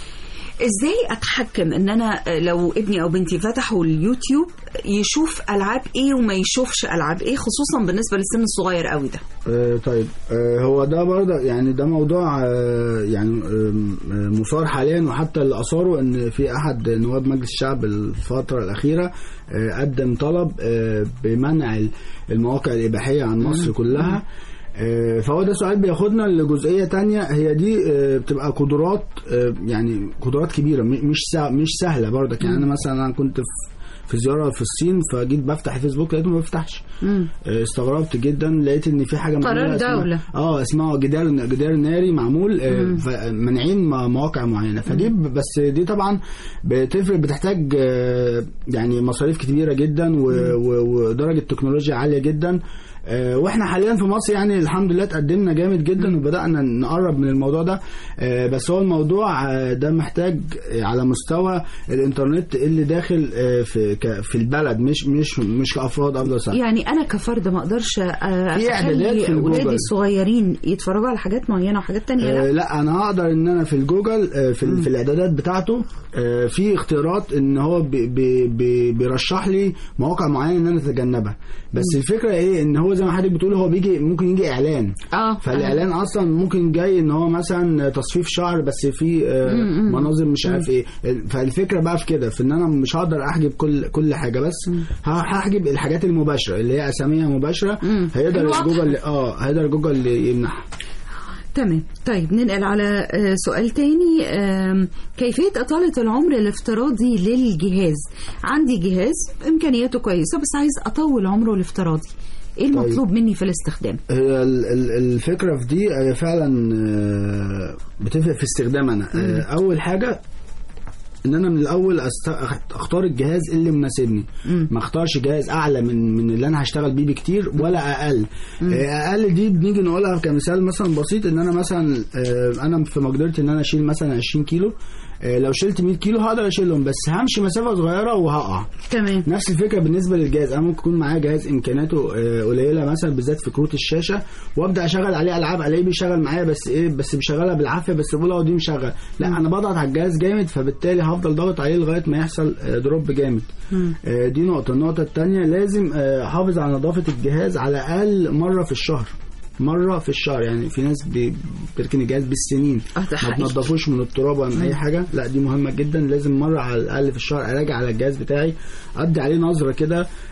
ازاي اتحكم ان انا لو ابني او بنتي فتحوا اليوتيوب يشوف العاب ايه وما يشوفش العاب ايه خصوصا بالنسبه للسن الصغير قوي ده آه، طيب آه، هو ده برضه يعني ده موضوع آه، يعني آم، آه، مثار حاليا وحتى اللي اثاره ان في احد نواب مجلس الشعب الفتره الاخيره آه، قدم طلب آه، بمنع المواقع الاباحيه عن مصر كلها آه، فهو ده سؤال بياخدنا لجزئيه تانية هي دي آه، بتبقى قدرات آه، يعني قدرات كبيره م- مش سه- مش سهله برضك يعني انا مثلا انا كنت في في زياره في الصين فجيت بفتح الفيسبوك لقيته ما بيفتحش آه، استغربت جدا لقيت ان في حاجه قرار معمولة اسمها- دولة. اه اسمها جدار جدار ناري معمول آه، ف- مانعين م- مواقع معينه فدي ب- بس دي طبعا بتفرق بتحتاج آه، يعني مصاريف كبيره جدا و- و- ودرجه تكنولوجيا عاليه جدا آه، واحنا حاليا في مصر يعني الحمد لله تقدمنا جامد جدا وبدانا نقرب من الموضوع ده آه، بس هو الموضوع آه، ده محتاج آه، على مستوى الانترنت اللي داخل آه، في ك- في البلد مش مش مش كافراد افضل سهل يعني انا كفرد ما اقدرش آه، في إعدادات اخلي في اولادي الجوجل. الصغيرين يتفرجوا على حاجات معينه وحاجات تانية آه لا لا انا هقدر ان انا في الجوجل آه في, ال- في الاعدادات بتاعته آه في اختيارات ان هو بي بي بي بيرشح لي مواقع معينه ان انا اتجنبها بس الفكره ايه ان هو زي ما حضرتك بتقول هو بيجي ممكن يجي اعلان اه فالاعلان اصلا ممكن جاي ان هو مثلا تصفيف شعر بس في آه، مناظر مش عارف ايه فالفكره بقى في كده في ان انا مش هقدر احجب كل كل حاجه بس ه- هحجب الحاجات المباشره اللي هي اساميها مباشره هيقدر الواضحة. جوجل اه هيقدر جوجل يمنعها تمام طيب ننقل على آه، سؤال تاني آم، كيفية إطالة العمر الافتراضي للجهاز عندي جهاز إمكانياته كويسة بس عايز أطول عمره الافتراضي إيه المطلوب مني في الاستخدام هي ال- ال- الفكره في دي هي فعلا آه، بتفرق في استخدام انا آه، اول حاجه ان انا من الاول أست- اختار الجهاز اللي مناسبني ما اختارش جهاز اعلى من من اللي انا هشتغل بيه بكتير ولا اقل آه، اقل دي بنيجي نقولها كمثال مثلا بسيط ان انا مثلا آه، انا في مقدرتي ان انا اشيل مثلا 20 كيلو آه، لو شلت 100 كيلو هقدر اشيلهم بس همشي مسافه صغيره وهقع تمام نفس الفكره بالنسبه للجهاز انا ممكن يكون معايا جهاز امكانياته آه، قليله مثلا بالذات في كروت الشاشه وابدا اشغل عليه العاب الاقيه بيشغل معايا بس ايه بس بيشغلها بالعافيه بس بقول اه دي مشغل لا انا بضغط على الجهاز جامد فبالتالي هفضل ضاغط عليه لغايه ما يحصل آه، دروب جامد آه، دي نقطه النقطه الثانيه لازم آه، احافظ على نظافه الجهاز على الاقل مره في الشهر مره في الشهر يعني في ناس بي- بتركن الجهاز بالسنين آه، ده ما حقيقي. بنضفوش من التراب ولا من اي حاجه لا دي مهمه جدا لازم مره على الاقل في الشهر اراجع على الجهاز بتاعي ادي عليه نظره كده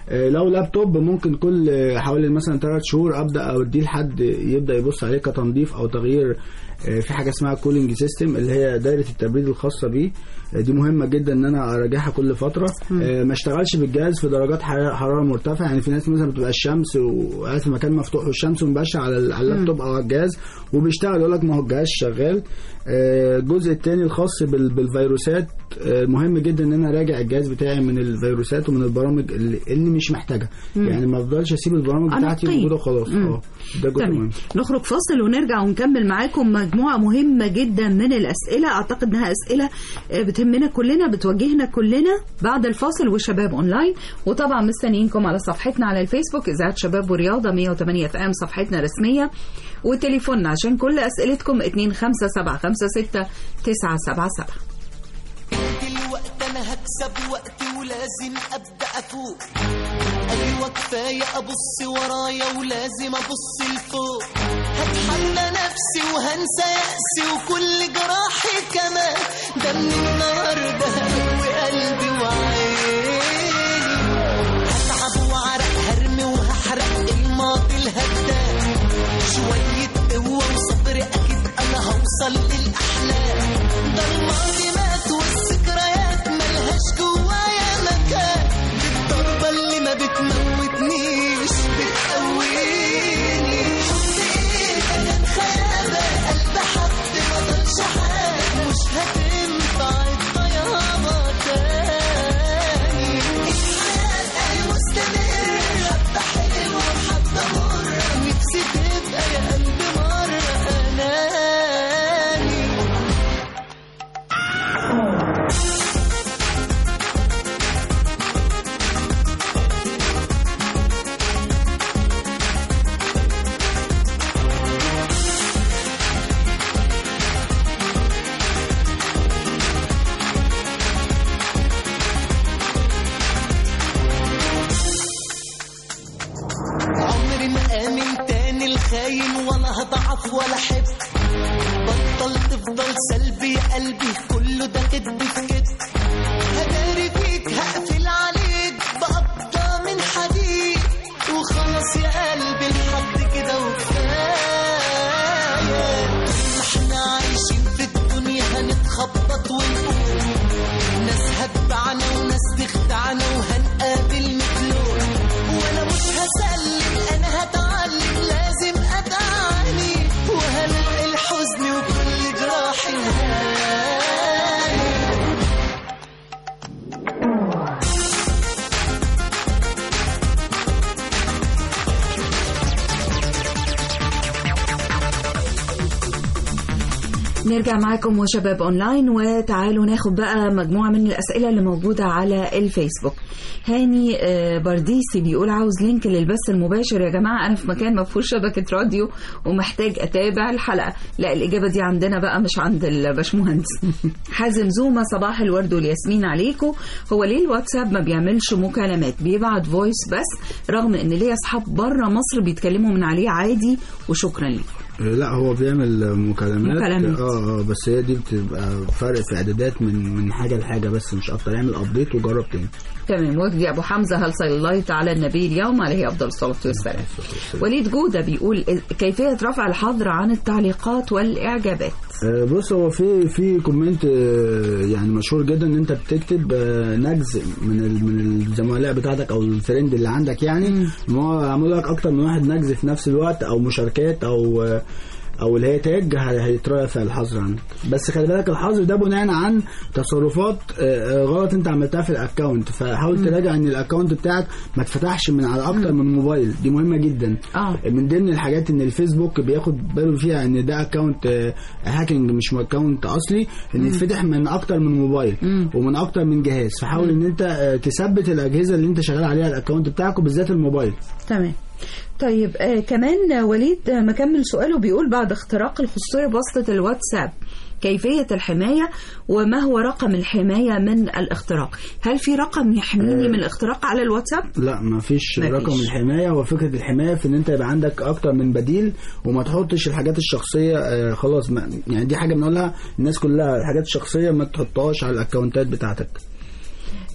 آه، لو لابتوب ممكن كل آه، حوالي مثلا ثلاث شهور ابدا اوديه لحد يبدا يبص عليه كتنظيف او تغيير آه، في حاجه اسمها كولينج سيستم اللي هي دايره التبريد الخاصه بيه آه، دي مهمه جدا ان انا اراجعها كل فتره آه، ما اشتغلش بالجهاز في درجات حراره حرارة مرتفعه يعني في ناس مثلا بتبقى الشمس وقاعد في مكان مفتوح والشمس مباشره على ال- على اللابتوب او على الجهاز وبيشتغل يقول لك ما هو الجهاز شغال آه، الجزء الثاني الخاص بال- بالفيروسات آه، مهم جدا ان انا اراجع الجهاز بتاعي من الفيروسات ومن البرامج اللي, اللي مش محتاجها يعني ما افضلش اسيب البرامج بتاعتي أنقيه. موجوده وخلاص مم. اه ده جزء تمام مهم نخرج فاصل ونرجع ونكمل معاكم مجموعة مهمة جدا من الأسئلة أعتقد أنها أسئلة آه، بتهمنا كلنا بتواجهنا كلنا بعد الفاصل وشباب أونلاين وطبعا مستنيينكم على صفحتنا على الفيسبوك إذاعة شباب ورياضة 108 اف ام صفحتنا رسمية وتليفوننا عشان كل أسئلتكم 25756 977 دلوقتي انا هكسب وقتي ولازم ابدا افوق ايوه كفايه ابص ورايا ولازم ابص لفوق هتحدى نفسي وهنسى يأسي وكل جراحي كمان ده من النهارده هقوي قلبي وعيني هتعب وعرق هرمي وهحرق الماضي الهدام شوية قوة وصبر أكيد أنا هوصل للأحلام ده الماضي مات والذكريات ملهاش جوايا مكان دي الضربة اللي ما بتموتنيش بتقويني حط إيدك كان خيابة قلب حد ما ضلش حاجة مش هتنفع الطيابة تاني الحياة أهي مستمرة حبة حلو وحبة مر نفسي تبقى يا قلبي مرة أناني عمري ما آمن تاني الخاين ولا هضعف ولا حب بطل تفضل سلبي يا قلبي كله ده كدب في كدب هداري فيك هقفل عليك بقبضة من حديد وخلاص يا قلبي لحد كده وكفاية ما احنا عايشين في الدنيا هنتخبط ونقول ناس هتبعنا وناس تخدعنا وهنقابل مثلهم وانا مش هسلم انا هتعلم لازم اتعاني وهلاقي الحزن وكل جراحي نهاية نرجع معاكم وشباب اونلاين وتعالوا ناخد بقى مجموعه من الاسئله اللي موجوده على الفيسبوك هاني آه، برديسي بيقول عاوز لينك للبث المباشر يا جماعه انا في مكان ما فيهوش شبكه راديو ومحتاج اتابع الحلقه لا الاجابه دي عندنا بقى مش عند الباشمهندس حازم زوما صباح الورد والياسمين عليكم هو ليه الواتساب ما بيعملش مكالمات بيبعت فويس بس رغم ان ليا اصحاب بره مصر بيتكلموا من عليه عادي وشكرا لكم لا هو بيعمل مكالمات مكالمات. اه اه بس هي دي بتبقى فرق في اعدادات من من حاجه لحاجه بس مش اكتر يعمل ابديت وجرب تاني تمام وجدي ابو حمزه هل صليت على النبي اليوم عليه افضل الصلاه والسلام وليد جوده بيقول كيفيه رفع الحظر عن التعليقات والاعجابات آه، بص هو في في كومنت آه، يعني مشهور جدا ان انت بتكتب آه، نجز من ال- من الزملاء بتاعتك او الفريند اللي عندك يعني ما هو عمل لك اكتر من واحد نجز في نفس الوقت او مشاركات او آه، او اللي هي تاج ه- هيترفع الحظر عنك بس خلي بالك الحظر ده بناء عن تصرفات آه، آه، غلط انت عملتها في الاكونت فحاول تراجع ان الاكونت بتاعك ما اتفتحش من على اكتر من موبايل دي مهمه جدا اه من ضمن الحاجات ان الفيسبوك بياخد باله فيها ان ده اكونت هاكينج مش اكونت اصلي ان يتفتح من اكتر من موبايل مم. ومن اكتر من جهاز فحاول ان انت آه، تثبت الاجهزه اللي انت شغال عليها الاكونت بتاعك وبالذات الموبايل تمام طيب آه كمان وليد آه، مكمل سؤاله بيقول بعد اختراق الخصوصيه بواسطه الواتساب كيفية الحماية وما هو رقم الحماية من الاختراق هل في رقم يحميني من الاختراق على الواتساب لا ما فيش مفيش. رقم الحمايه وفكره الحمايه في ان انت يبقى عندك اكتر من بديل وما تحطش الحاجات الشخصيه آه، خلاص ما يعني دي حاجه بنقولها الناس كلها الحاجات الشخصيه ما تحطهاش على الاكونتات بتاعتك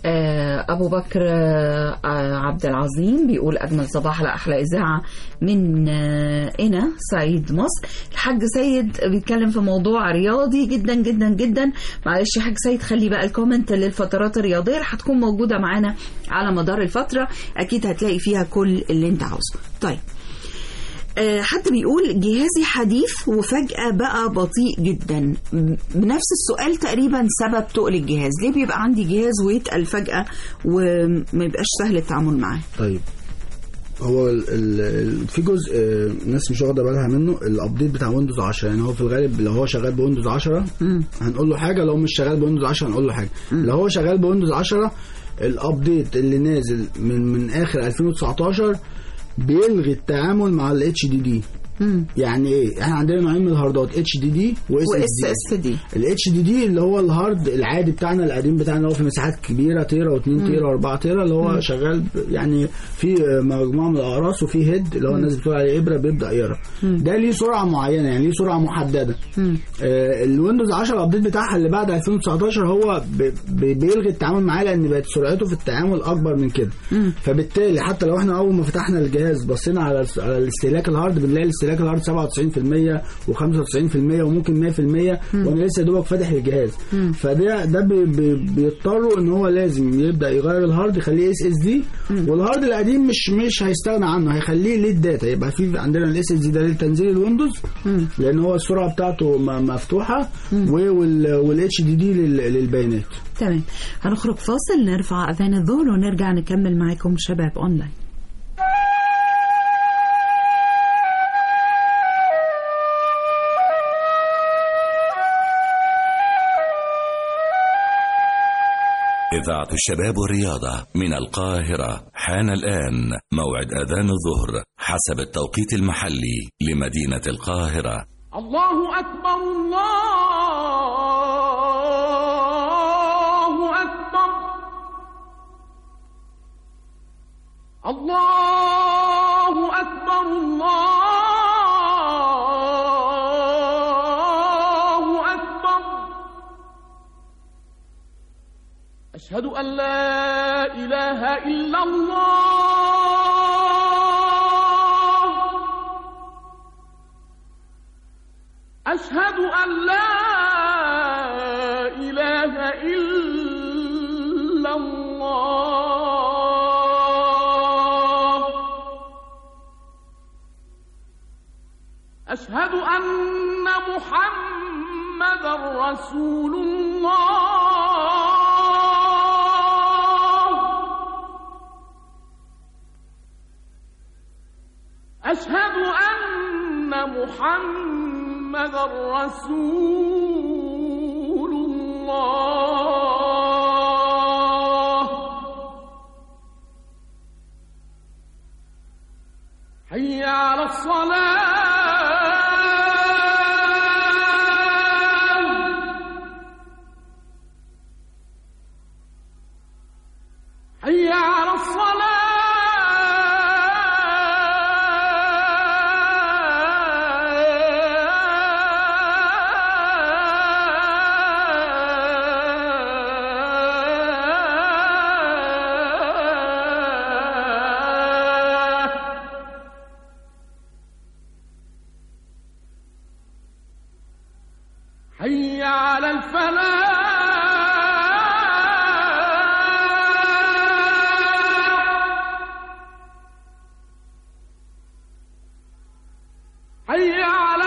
آه، أبو بكر آه، آه، عبد العظيم بيقول أجمل صباح لأحلى إذاعة من آه، إنا سعيد مصر الحاج سيد بيتكلم في موضوع رياضي جدا جدا جدا معلش يا حاج سيد خلي بقى الكومنت للفترات الرياضية اللي هتكون موجودة معانا على مدار الفترة أكيد هتلاقي فيها كل اللي أنت عاوزه طيب آه، حد بيقول جهازي حديث وفجأة بقى بطيء جدا م- بنفس السؤال تقريبا سبب تقل الجهاز ليه بيبقى عندي جهاز ويتقل فجأة وما يبقاش سهل التعامل معاه طيب هو ال ال في جزء آه، الناس مش واخده بالها منه الابديت بتاع ويندوز 10 يعني هو في الغالب لو هو شغال بويندوز 10 هنقول له حاجه لو مش شغال بويندوز 10 هنقول له حاجه لو هو شغال بويندوز 10 الابديت اللي نازل من من اخر 2019 بيلغي التعامل مع الاتش دي دي يعني ايه احنا عندنا نوعين من الهاردات اتش دي دي واس واس اس اس دي الاتش دي دي اللي هو الهارد العادي بتاعنا القديم بتاعنا اللي هو في مساحات كبيره تيرا و2 تيرا و4 تيرا اللي هو شغال ب- يعني في مجموعه من الاقراص وفي هيد اللي هو الناس بتقول عليه ابره بيبدا يقرا ده ليه سرعه معينه يعني ليه سرعه محدده آه الويندوز 10 الابديت بتاعها اللي بعد 2019 هو ب- ب- بيلغي التعامل معاه لان بقت سرعته في التعامل اكبر من كده فبالتالي حتى لو احنا اول ما فتحنا الجهاز بصينا على على الاستهلاك الهارد بنلاقي الاستهلاك الهارد 97% و95% وممكن 100% وانا لسه يا دوبك فاتح الجهاز فده ده بي بي بيضطروا ان هو لازم يبدا يغير الهارد يخليه اس اس دي والهارد القديم مش مش هيستغنى عنه هيخليه ليد داتا يبقى في عندنا الاس اس دي ده لتنزيل الويندوز لان هو السرعه بتاعته م- مفتوحه والاتش دي دي للبيانات تمام هنخرج فاصل نرفع أذان الظهر ونرجع نكمل معاكم شباب أونلاين إذاعة الشباب والرياضة من القاهرة حان الآن موعد أذان الظهر حسب التوقيت المحلي لمدينة القاهرة الله أكبر الله أكبر الله أكبر الله أكبر أشهد أن لا إله إلا الله أشهد أن لا إله إلا الله أشهد أن محمد رسول الله أشهد أن محمد رسول الله حي على الصلاة حي على الصلاة حي على الفلاح حي على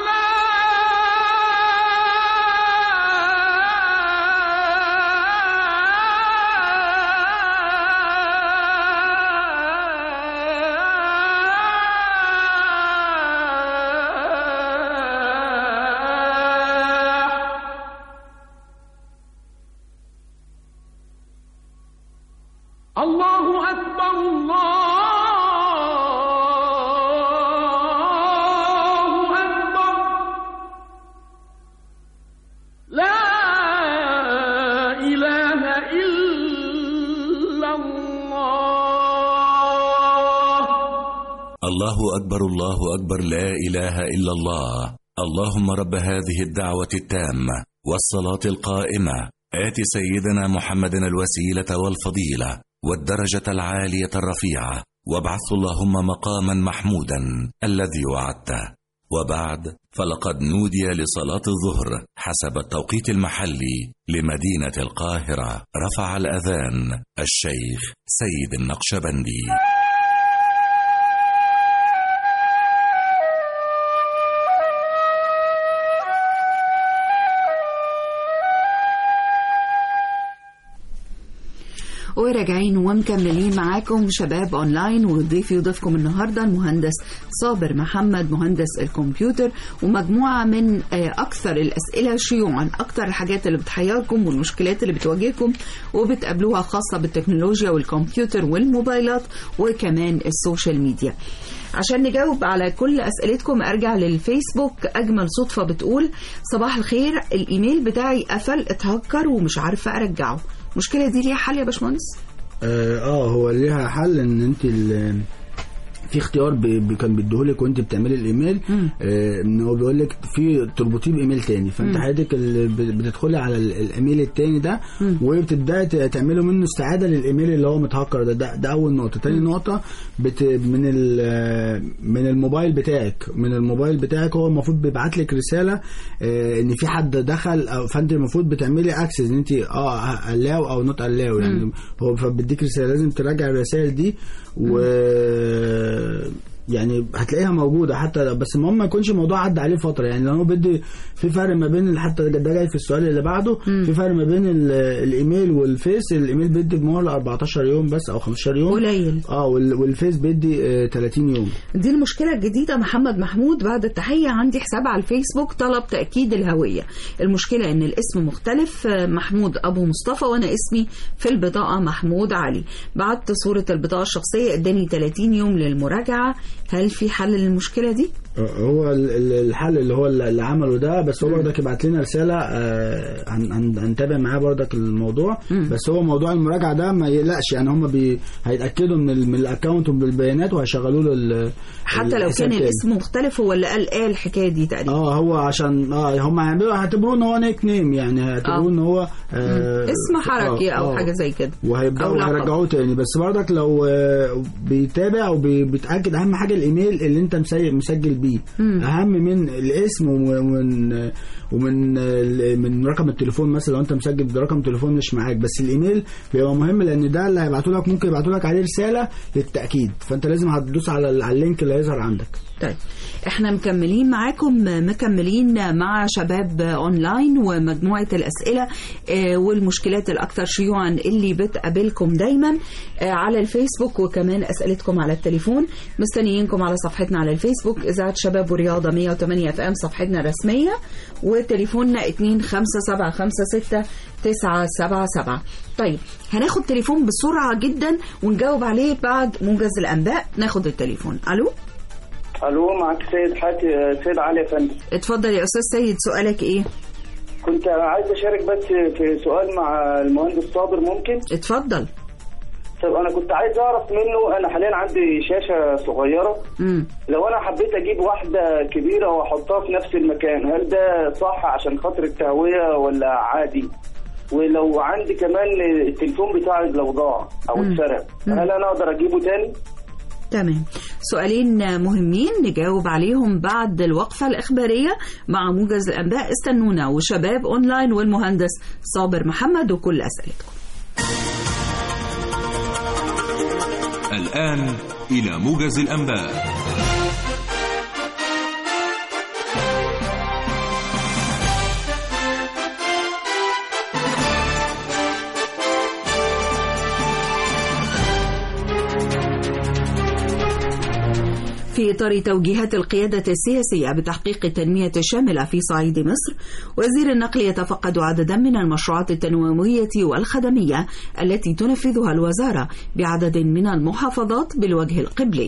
الفلاح الله أكبر الله أكبر لا إله إلا الله الله أكبر الله أكبر لا إله إلا الله اللهم رب هذه الدعوة التامة والصلاة القائمة آت سيدنا محمد الوسيلة والفضيلة والدرجة العالية الرفيعة وابعث اللهم مقاما محمودا الذي وعدته وبعد فلقد نودي لصلاة الظهر حسب التوقيت المحلي لمدينة القاهرة رفع الأذان الشيخ سيد النقشبندي وراجعين ومكملين معاكم شباب اونلاين وضيفي وضيفكم النهارده المهندس صابر محمد مهندس الكمبيوتر ومجموعه من آه، اكثر الاسئله شيوعا اكثر الحاجات اللي بتحيركم والمشكلات اللي بتواجهكم وبتقابلوها خاصه بالتكنولوجيا والكمبيوتر والموبايلات وكمان السوشيال ميديا عشان نجاوب على كل اسئلتكم ارجع للفيسبوك اجمل صدفه بتقول صباح الخير الايميل بتاعي قفل اتهكر ومش عارفه ارجعه المشكله دي ليها حل يا باشمهندس اه آه، هو ليها حل ان انت ال- في اختيار بي بي- كان بيديهولك وانت بتعملي الايميل آه ان هو بيقول لك في تربطيه بايميل تاني فانت مم. حضرتك ال- ب- بتدخلي على ال- الايميل التاني ده وبتبداي ت- تعملي منه استعاده للايميل اللي هو متهكر ده ده, ده اول نقطه تاني نقطه بت من ال- من الموبايل بتاعك من الموبايل بتاعك هو المفروض بيبعت لك رساله آه ان في حد دخل أو فانت المفروض بتعملي اكسس ان انت اه الاو او نوت الاو يعني هو فبيديك رساله لازم تراجع الرسائل دي و يعني هتلاقيها موجوده حتى بس المهم ما يكونش الموضوع عدى عليه فتره يعني لو هو بدي في فرق ما بين حتى ده جاي في السؤال اللي بعده في فرق ما بين ال- الايميل والفيس الايميل بيدي بمهله 14 يوم بس او 15 يوم قليل. اه وال- والفيس بيدي آه، 30 يوم دي المشكلة الجديدة محمد محمود بعد التحية عندي حساب على الفيسبوك طلب تأكيد الهوية المشكلة ان الاسم مختلف آه، محمود ابو مصطفى وانا اسمي في البطاقة محمود علي بعت صورة البطاقة الشخصية اداني 30 يوم للمراجعة هل في حل للمشكلة دي؟ هو ال- ال- الحل اللي هو اللي عمله ده بس هو برضك يبعت لنا رساله آه، هن- هن- هنتابع معاه برضك الموضوع بس هو موضوع المراجعه ده ما يقلقش يعني هم بي هيتاكدوا من ال- من الاكونت وبالبيانات وهيشغلوا له ال- حتى لو الحساب كان تاني. الاسم مختلف هو اللي قال قال الحكاية دي تقريبا اه هو عشان اه هم هيعملوا هيعتبروه ان هو نيك نيم يعني هيعتبروه آه. ان هو آه اسم حركي او آه. حاجة زي كده أو وهيبداوا لقب. يرجعوه تاني بس برضك لو آه، بيتابع وبيتاكد اهم حاجه الايميل اللي انت مسي- مسجل بيه مم. اهم من الاسم ومن ومن ال- من رقم التليفون مثلا لو انت مسجل برقم تليفون مش معاك بس الايميل بيبقى مهم لان ده اللي هيبعتوا لك ممكن يبعتوا لك عليه رساله للتاكيد فانت لازم هتدوس على ال- على اللينك اللي هيظهر عندك طيب احنا مكملين معاكم مكملين مع شباب اونلاين ومجموعة الاسئلة آه، والمشكلات الاكثر شيوعا اللي بتقابلكم دايما آه، على الفيسبوك وكمان اسئلتكم على التليفون مستنيينكم على صفحتنا على الفيسبوك اذاعة شباب ورياضة 108 اف ام صفحتنا الرسمية وتليفوننا 25756 977 طيب هناخد تليفون بسرعة جدا ونجاوب عليه بعد موجز الانباء ناخد التليفون الو الو معك سيد حاتي سيد علي يا فندم اتفضل يا استاذ سيد سؤالك ايه كنت عايز اشارك بس في سؤال مع المهندس صابر ممكن اتفضل طب انا كنت عايز اعرف منه انا حاليا عندي شاشه صغيره امم لو انا حبيت اجيب واحده كبيره واحطها في نفس المكان هل ده صح عشان خاطر التهويه ولا عادي ولو عندي كمان التليفون بتاعي لو ضاع او مم. اتسرق مم. هل انا اقدر اجيبه تاني تمام سؤالين مهمين نجاوب عليهم بعد الوقفة الإخبارية مع موجز الأنباء استنونا وشباب أونلاين والمهندس صابر محمد وكل أسئلتكم الآن إلى موجز الأنباء في إطار توجيهات القيادة السياسية بتحقيق التنمية الشاملة في صعيد مصر وزير النقل يتفقد عددا من المشروعات التنموية والخدمية التي تنفذها الوزارة بعدد من المحافظات بالوجه القبلي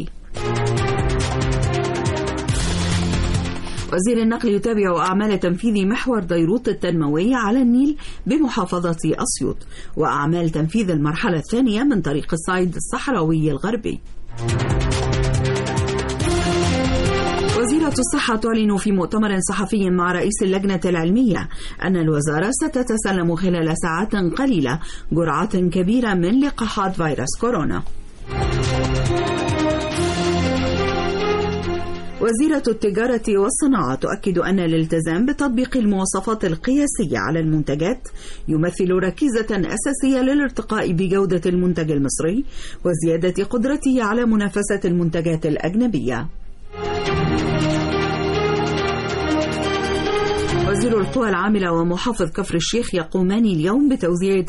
وزير النقل يتابع أعمال تنفيذ محور ديروت التنموي على النيل بمحافظة أسيوط وأعمال تنفيذ المرحلة الثانية من طريق الصعيد الصحراوي الغربي وزير وزارة الصحة تعلن في مؤتمر صحفي مع رئيس اللجنة العلمية أن الوزارة ستتسلم خلال ساعات قليلة جرعات كبيرة من لقاحات فيروس كورونا. وزيرة التجارة والصناعة تؤكد أن الالتزام بتطبيق المواصفات القياسية على المنتجات يمثل ركيزة أساسية للارتقاء بجودة المنتج المصري وزيادة قدرته على منافسة المنتجات الأجنبية. وزير القوى العاملة ومحافظ كفر الشيخ يقومان اليوم بتوزيع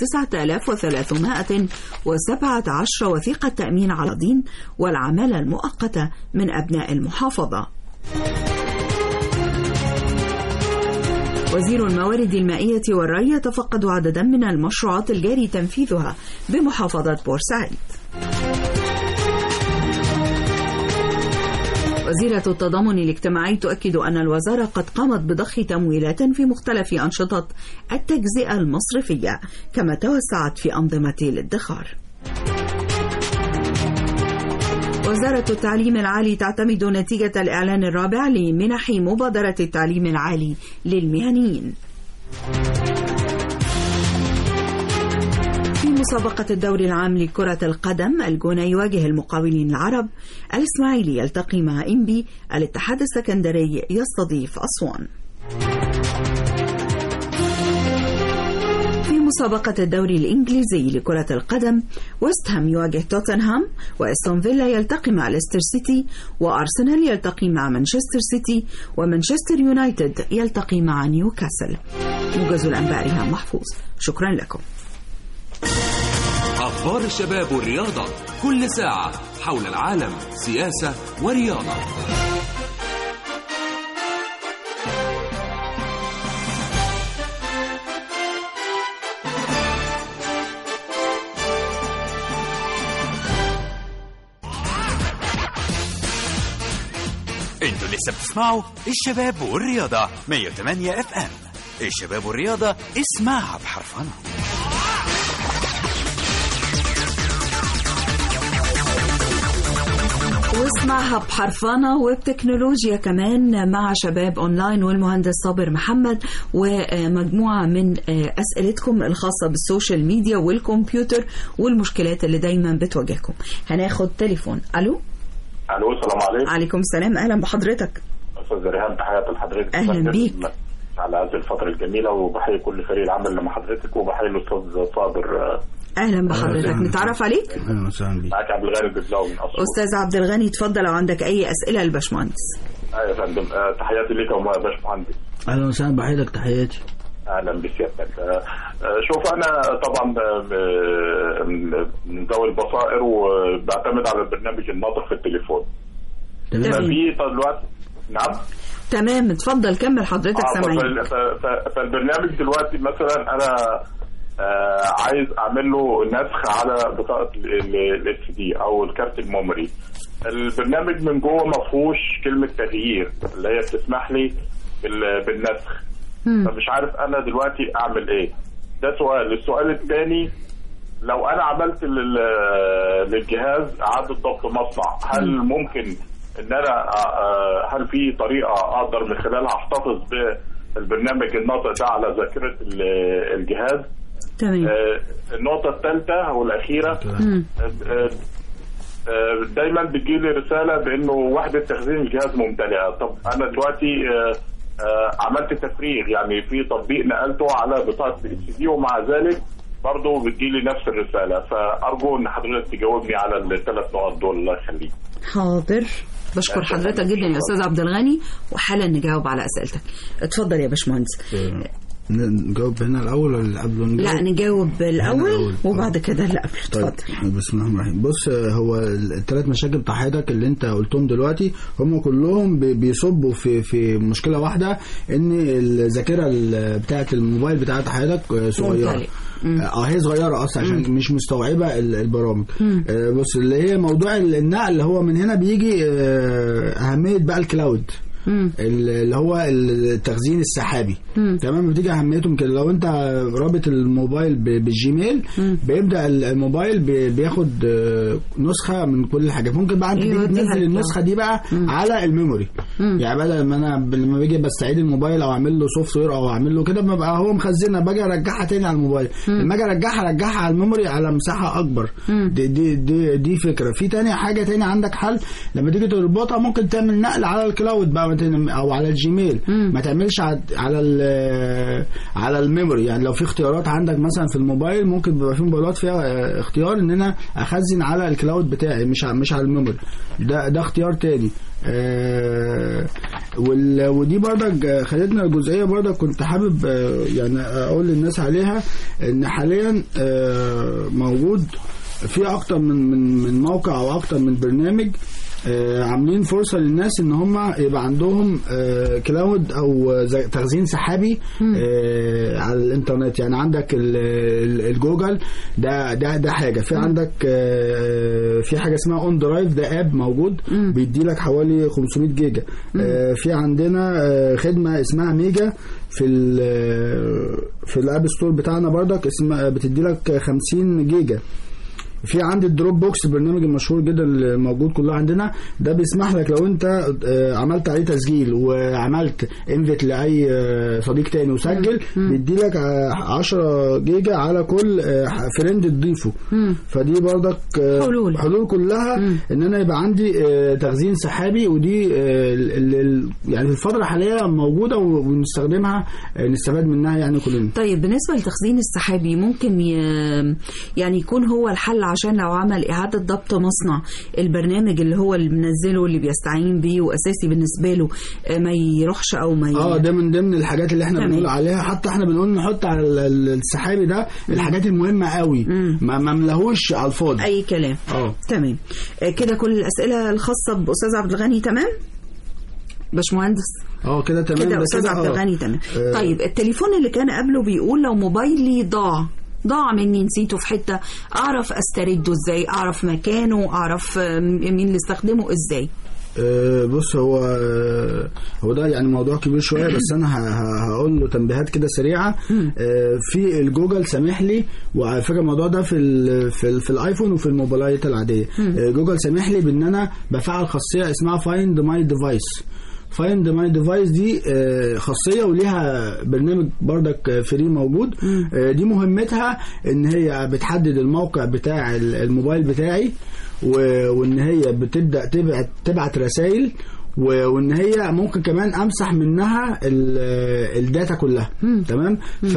9317 وثيقة تأمين على دين والعمالة المؤقتة من أبناء المحافظة. وزير الموارد المائية والري يتفقد عددا من المشروعات الجاري تنفيذها بمحافظة بورسعيد. وزيرة التضامن الاجتماعي تؤكد أن الوزارة قد قامت بضخ تمويلات في مختلف أنشطة التجزئة المصرفية كما توسعت في أنظمة الادخار وزارة التعليم العالي تعتمد نتيجة الإعلان الرابع لمنح مبادرة التعليم العالي للمهنيين في مسابقة الدوري العام لكرة القدم الجونة يواجه المقاولين العرب الإسماعيلي يلتقي مع إنبي الاتحاد السكندري يستضيف أسوان في مسابقة الدوري الإنجليزي لكرة القدم ويست هام يواجه توتنهام وإستون فيلا يلتقي مع ليستر سيتي وأرسنال يلتقي مع مانشستر سيتي ومانشستر يونايتد يلتقي مع نيوكاسل موجز الأنباء ريهام محفوظ شكرا لكم أخبار الشباب والرياضة كل ساعة حول العالم سياسة ورياضة انتوا لسه بتسمعوا الشباب والرياضة 108 اف ام الشباب والرياضة اسمعها بحرفنة واسمعها بحرفنة وبتكنولوجيا كمان مع شباب اونلاين والمهندس صابر محمد ومجموعة من اسئلتكم الخاصة بالسوشيال ميديا والكمبيوتر والمشكلات اللي دايما بتواجهكم هناخد تليفون الو الو السلام عليكم عليكم السلام اهلا بحضرتك استاذ ريهام تحياتي لحضرتك اهلا بيك على هذه الفترة الجميلة وبحيي كل فريق العمل اللي مع حضرتك وبحيي الأستاذ صابر اهلا بحضرتك نتعرف عليك اهلا وسهلا بيك معاك عبد الغني الدبلاوي من أسوان استاذ عبد الغني اتفضل لو عندك اي اسئله للباشمهندس ايوه يا فندم آه، تحياتي ليك يا باشمهندس اهلا وسهلا بحضرتك تحياتي اهلا بسيادتك آه، آه، شوف انا طبعا آه، من ذوي البصائر وبعتمد على البرنامج الناطق في التليفون تمام. ففي دلوقتي نعم تمام اتفضل كمل حضرتك آه، سامعين فال- ف- ف- فالبرنامج دلوقتي مثلا انا آه، عايز اعمل له نسخ على بطاقه الاس دي او الكارت الميموري البرنامج من جوه ما فيهوش كلمه تغيير اللي هي بتسمح لي بال- بالنسخ فمش عارف انا دلوقتي اعمل ايه ده سؤال السؤال الثاني لو انا عملت لل- للجهاز اعاده ضبط مصنع هل ممكن ان انا آه، آه، هل في طريقه اقدر من خلالها احتفظ بالبرنامج الناطق ده على ذاكره ال- الجهاز تمام آه، النقطه الثالثه والاخيره مم. آه، آه، دايما بتجيلي رساله بانه وحده تخزين الجهاز ممتلئه طب انا دلوقتي آه، آه، عملت تفريغ يعني في تطبيق نقلته على بطاقه الاتش دي ومع ذلك برضه بتجيلي نفس الرساله فارجو ان حضرتك تجاوبني على الثلاث نقط دول الله يخليك حاضر بشكر حضرتك جدا يا استاذ عبد الغني وحالا نجاوب على اسئلتك اتفضل يا باشمهندس نجاوب هنا الاول ولا اللي قبله نجاوب؟ لا نجاوب الاول الأول. وبعد كده لا قبل طيب اتفضل بسم الله الرحمن الرحيم بص آه، هو الثلاث مشاكل بتاع حضرتك اللي انت قلتهم دلوقتي هم كلهم بي- بيصبوا في في مشكله واحده ان الذاكره ال- بتاعه الموبايل بتاعت حضرتك آه، صغيره ممتلئ. مم. اه هي صغيره اصلا عشان مم. مش مستوعبه ال- البرامج مم. آه، بص اللي هي موضوع النقل هو من هنا بيجي آه، اهميه بقى الكلاود ال- اللي هو التخزين السحابي مم. تمام بتيجي اهميته كده لو انت رابط الموبايل ب- بالجيميل بيبدا ال- الموبايل بي- بياخد آه، نسخه من كل الحاجات ممكن بقى انت تيجي يوديها تنزل لك. النسخه دي بقى على الميموري يعني بدل ما انا ب- لما باجي بستعيد الموبايل او اعمل له سوفت وير او اعمل له كده ببقى هو مخزنها باجي ارجعها تاني على الموبايل لما اجي ارجعها ارجعها على الميموري على مساحه اكبر دي دي دي, دي فكره في تاني حاجه تاني عندك حل لما تيجي تربطها ممكن تعمل نقل على الكلاود بقى مثلاً او على الجيميل ما تعملش ع- على ال- على الميموري يعني لو في اختيارات عندك مثلا في الموبايل ممكن بيبقى في موبايلات فيها آه، اختيار ان انا اخزن على الكلاود بتاعي مش ع- مش على الميموري ده ده اختيار تاني آه، وال- ودي برضك خدتنا الجزئيه برضك كنت حابب آه، يعني اقول للناس عليها ان حاليا آه، موجود في اكتر من من من موقع او اكتر من برنامج آه، عاملين فرصه للناس ان هم يبقى عندهم آه، كلاود او زي تخزين سحابي آه، على الانترنت يعني عندك ال- ال- الجوجل ده ده ده حاجه في عندك آه، في حاجه اسمها اون درايف ده اب موجود بيدي لك حوالي 500 جيجا آه، في عندنا آه، خدمه اسمها ميجا في ال- في الاب ستور بتاعنا برضك اسمها بتدي لك 50 جيجا في عندي الدروب بوكس برنامج المشهور جدا اللي موجود كله عندنا ده بيسمح لك لو انت آه، عملت عليه تسجيل وعملت انفيت لاي آه، صديق تاني وسجل بيدي لك 10 جيجا على كل آه، فريند تضيفه فدي برضك آه، حلول. حلول كلها ان انا يبقى عندي آه، تخزين سحابي ودي آه، ال- ال- ال- يعني في الفتره الحاليه موجوده ونستخدمها آه، نستفاد منها يعني كلنا طيب بالنسبة للتخزين السحابي ممكن ي... يعني يكون هو الحل عشان لو عمل إعادة ضبط مصنع البرنامج اللي هو اللي منزله اللي بيستعين بيه وأساسي بالنسبة له آه، ما يروحش أو ما ي... اه ده من ضمن الحاجات اللي احنا تمام. بنقول عليها حتى احنا بنقول نحط على ال- ال- السحابي ده الحاجات المهمه قوي ما ما ملهوش على الفاضي أي كلام اه تمام آه، كده كل الأسئلة الخاصة بأستاذ عبد الغني تمام باشمهندس اه كده تمام كده ده أستاذ كده عبد آه. الغني تمام آه. طيب التليفون اللي كان قبله بيقول لو موبايلي ضاع ضاع مني نسيته في حتة أعرف أسترده إزاي أعرف مكانه أعرف آه، مين اللي استخدمه إزاي آه، بص هو آه، هو ده يعني موضوع كبير شويه بس انا ه- ه- هقول له تنبيهات كده سريعه آه، في الجوجل سامح لي وعلى فكره الموضوع ده في ال في, ال في الايفون وفي الموبايلات العاديه آه، جوجل سامح لي بان انا بفعل خاصيه اسمها فايند ماي ديفايس فايند ماي ديفايس دي آه، خاصيه وليها برنامج بردك فري موجود آه، دي مهمتها ان هي بتحدد الموقع بتاع ال- الموبايل بتاعي و- وان هي بتبدا تبعت تبعت رسائل و- وان هي ممكن كمان امسح منها ال- الداتا كلها تمام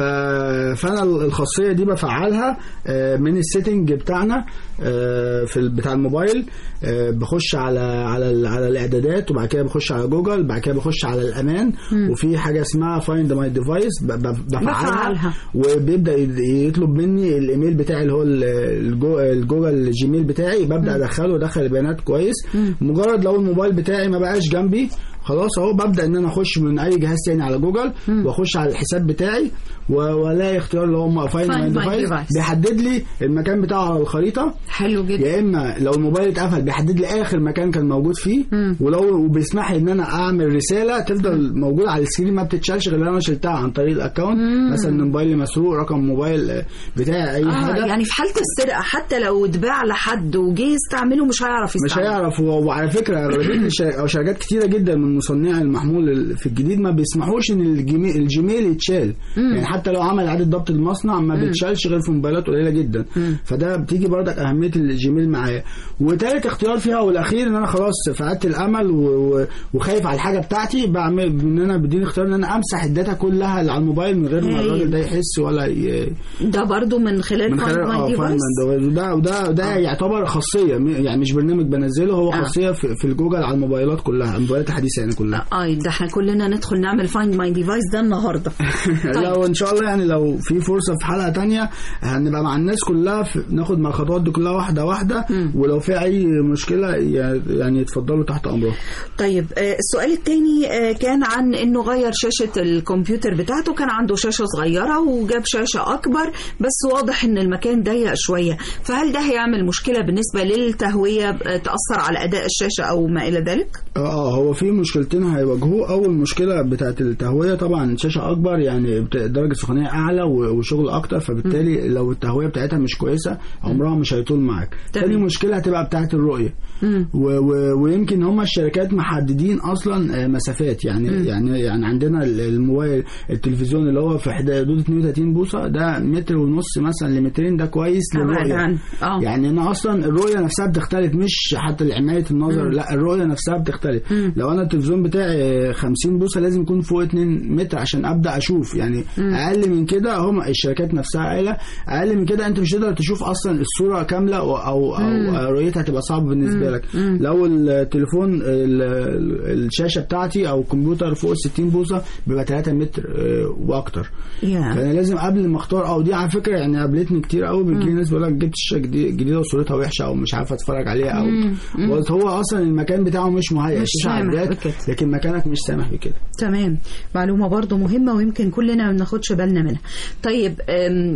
ف- فانا الخاصيه دي بفعلها آه، من السيتنج بتاعنا آه، في ال- بتاع الموبايل آه، بخش على على ال- على الاعدادات وبعد كده بخش على جوجل بعد كده بخش على الامان وفي حاجه اسمها فايند ماي ديفايس بفعلها بفعلها. وبيبدا يد- يطلب مني الايميل بتاعي اللي هو ال- الجو- الجوجل جيميل بتاعي ببدا ادخله ادخل البيانات كويس مجرد لو الموبايل بتاعي ما بقاش جنبي خلاص اهو ببدا ان انا اخش من اي جهاز تاني على جوجل واخش على الحساب بتاعي و- والاقي اختيار اللي هم فايند Find ماي my ديفايس device. بيحدد لي المكان بتاعه على الخريطه حلو جدا يا اما لو الموبايل اتقفل بيحدد لي اخر مكان كان موجود فيه ولو وبيسمح لي ان انا اعمل رساله تفضل موجوده على السكرين ما بتتشالش غير لو انا شلتها عن طريق الاكونت مثلا إن موبايلي مسروق رقم موبايل آه، بتاعي اي آه حاجه يعني في حالة السرقة حتى لو اتباع لحد وجه يستعمله مش هيعرف مش يستعمله هيعرف و- وعلى فكره اغلبيه الشر- او شركات كتيره جدا من مصنعي المحمول ال- في الجديد ما بيسمحوش ان الجيميل, الجيميل يتشال يعني حتى لو عمل اعاده ضبط المصنع ما بيتشالش غير في موبايلات قليله جدا فده بتيجي برضك اهميه الجيميل معايا وتالت اختيار فيها والاخير ان انا خلاص فقدت الامل و... و... وخايف على الحاجه بتاعتي بعمل ان انا بديني اختيار ان انا امسح الداتا كلها اللي على الموبايل من غير ما هايل. الراجل ده يحس ولا ي... ده برضو من خلال من خلال Find My اه Device. فايند وده وده ده يعتبر خاصيه م- يعني مش برنامج بنزله هو آه. خاصيه في, في الجوجل على الموبايلات كلها الموبايلات الحديثه يعني كلها اه ده احنا كلنا ندخل نعمل فايند ماي ديفايس ده النهارده لو ان شاء الله يعني لو في فرصه في حلقه تانية هنبقى مع الناس كلها في ناخد مع الخطوات دي كلها واحده واحده ولو في اي مشكله ي- يعني يتفضلوا تحت امرهم طيب آه، السؤال التاني آه، كان عن انه غير شاشة الكمبيوتر بتاعته كان عنده شاشة صغيرة وجاب شاشة اكبر بس واضح ان المكان ضيق شوية فهل ده هيعمل مشكلة بالنسبة للتهوية آه، تأثر على اداء الشاشة او ما الى ذلك؟ اه هو في مشكله مشكلتين هيواجهوه اول مشكله بتاعه التهويه طبعا شاشه اكبر يعني بت- درجه سخونيه اعلى و- وشغل اكتر فبالتالي لو التهويه بتاعتها مش كويسه عمرها مش هيطول معاك تاني مشكله هتبقى بتاعه الرؤيه و و ويمكن هم الشركات محددين اصلا آه، مسافات يعني مم. يعني يعني عندنا ال- الموبايل التلفزيون اللي هو في حدود 32 بوصه ده متر ونص مثلا لمترين ده كويس أبعد للرؤيه عنه. آه. يعني انا اصلا الرؤيه نفسها بتختلف مش حتى لعمايه النظر مم. لا الرؤيه نفسها بتختلف لو انا التلفزيون بتاعي 50 بوصه لازم يكون فوق 2 متر عشان ابدا اشوف يعني مم. اقل من كده هم الشركات نفسها قايله اقل من كده انت مش هتقدر تشوف اصلا الصوره كامله او او, مم. أو رؤيتها هتبقى صعبه بالنسبه مم. لك مم. لو التليفون ال- ال- الشاشه بتاعتي او الكمبيوتر فوق ال 60 بوصه بيبقى 3 متر آه، واكتر يا. فانا لازم قبل ما اختار او دي على فكره يعني قابلتني كتير قوي بتجي مم. ناس بيقول لك جبت شاشه جديده جديدة وصورتها وحشه او مش عارف اتفرج عليها او مم. مم. بس هو اصلا المكان بتاعه مش مهيأ مش الشاشه سامح عدات بكده. لكن مكانك مش سامح بكده تمام معلومة برضو مهمة ويمكن كلنا ما بناخدش بالنا منها طيب أم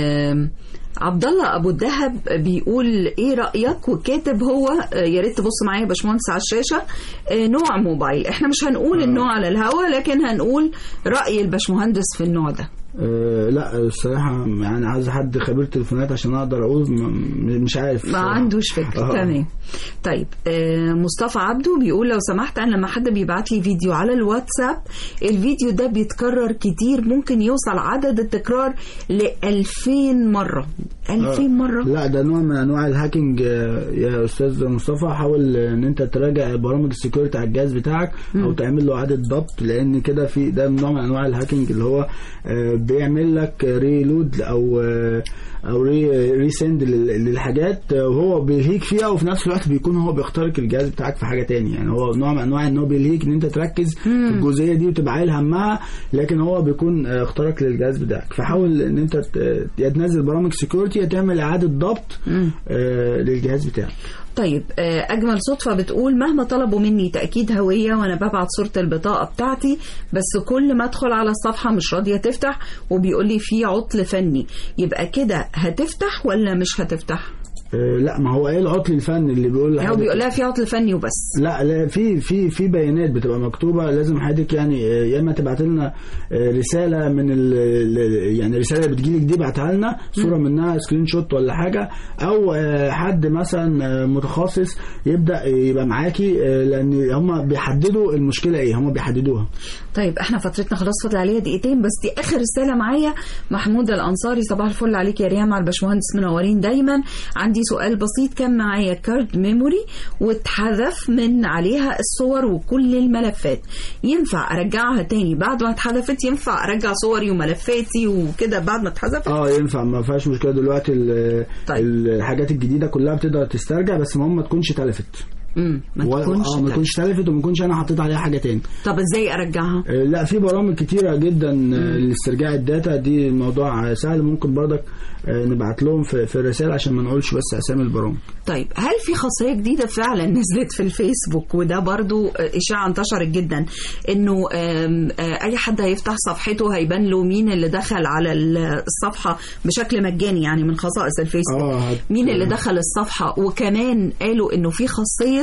أم عبد الله ابو الدهب بيقول ايه رايك وكاتب هو آه، يا ريت تبص معايا يا باشمهندس على الشاشه آه، نوع موبايل احنا مش هنقول النوع على الهوا لكن هنقول راي الباشمهندس في النوع ده أه لا الصراحه يعني عايز حد خبير تليفونات عشان اقدر اقول م- مش عارف ما الصراحة. عندوش فكرة آه. تمام طيب آه مصطفى عبده بيقول لو سمحت انا لما حد بيبعت لي فيديو على الواتساب الفيديو ده بيتكرر كتير ممكن يوصل عدد التكرار ل 2000 مرة 2000 آه. مرة لا ده نوع من انواع الهاكينج آه، يا استاذ مصطفى حاول ان انت تراجع برامج السكيورتي على الجهاز بتاعك او تعمل له اعاده ضبط لان كده في ده نوع من انواع الهاكينج اللي هو آه، بيعمل لك ريلود او آه، او ري ريسند لل- للحاجات آه، وهو بيلهيك فيها وفي نفس الوقت بيكون هو بيخترق الجهاز بتاعك في حاجه تاني يعني هو نوع من انواع ان هو بيلهيك ان انت تركز في الجزئيه دي وتبقى عايل همها لكن هو بيكون آه، اخترق للجهاز بتاعك فحاول ان انت ت- يا تنزل برامج سكيورتي يا تعمل اعاده ضبط آه، للجهاز بتاعك طيب آه، أجمل صدفة بتقول مهما طلبوا مني تأكيد هوية وأنا ببعت صورة البطاقة بتاعتي بس كل ما أدخل على الصفحة مش راضية تفتح وبيقول لي في عطل فني يبقى كده هتفتح ولا مش هتفتح؟ آه، لا ما هو ايه العطل الفني اللي بيقول هو لحضرتك؟ بيقول لها في عطل فني وبس لا لا في في في بيانات بتبقى مكتوبه لازم حضرتك يعني آه، يا اما تبعت لنا آه، رساله من ال ال- يعني رساله بتجيلك دي ابعتها لنا صوره منها سكرين شوت ولا حاجه او آه، حد مثلا آه، متخصص يبدا يبقى معاكي آه، لان هم بيحددوا المشكله ايه هم بيحددوها طيب احنا فترتنا خلاص فاضل عليها دقيقتين بس دي اخر رساله معايا محمود الانصاري صباح الفل عليك يا ريهام على الباشمهندس منورين دايما عندي سؤال بسيط كان معايا كارد ميموري واتحذف من عليها الصور وكل الملفات ينفع ارجعها تاني بعد ما اتحذفت ينفع ارجع صوري وملفاتي وكده بعد ما اتحذفت اه ينفع ما فيهاش مشكله دلوقتي ال- طيب. الحاجات الجديده كلها بتقدر تسترجع بس المهم ما تكونش تلفت امم ما ولا- تكونش اه ما تكونش تلفت وما تكونش انا حطيت عليها حاجه تاني طب ازاي ارجعها آه، لا في برامج كتيرة جدا آه، لاسترجاع الداتا دي الموضوع سهل ممكن برضك آه، نبعت لهم في في الرسالة عشان ما نقولش بس اسامي البرامج طيب هل في خاصية جديدة فعلا نزلت في الفيسبوك وده برضو إشاعة انتشرت جدا إنه آم، آه، أي حد هيفتح صفحته هيبان له مين اللي دخل على ال- الصفحة بشكل مجاني يعني من خصائص الفيسبوك اه هت- مين اللي دخل الصفحة وكمان قالوا إنه في خاصية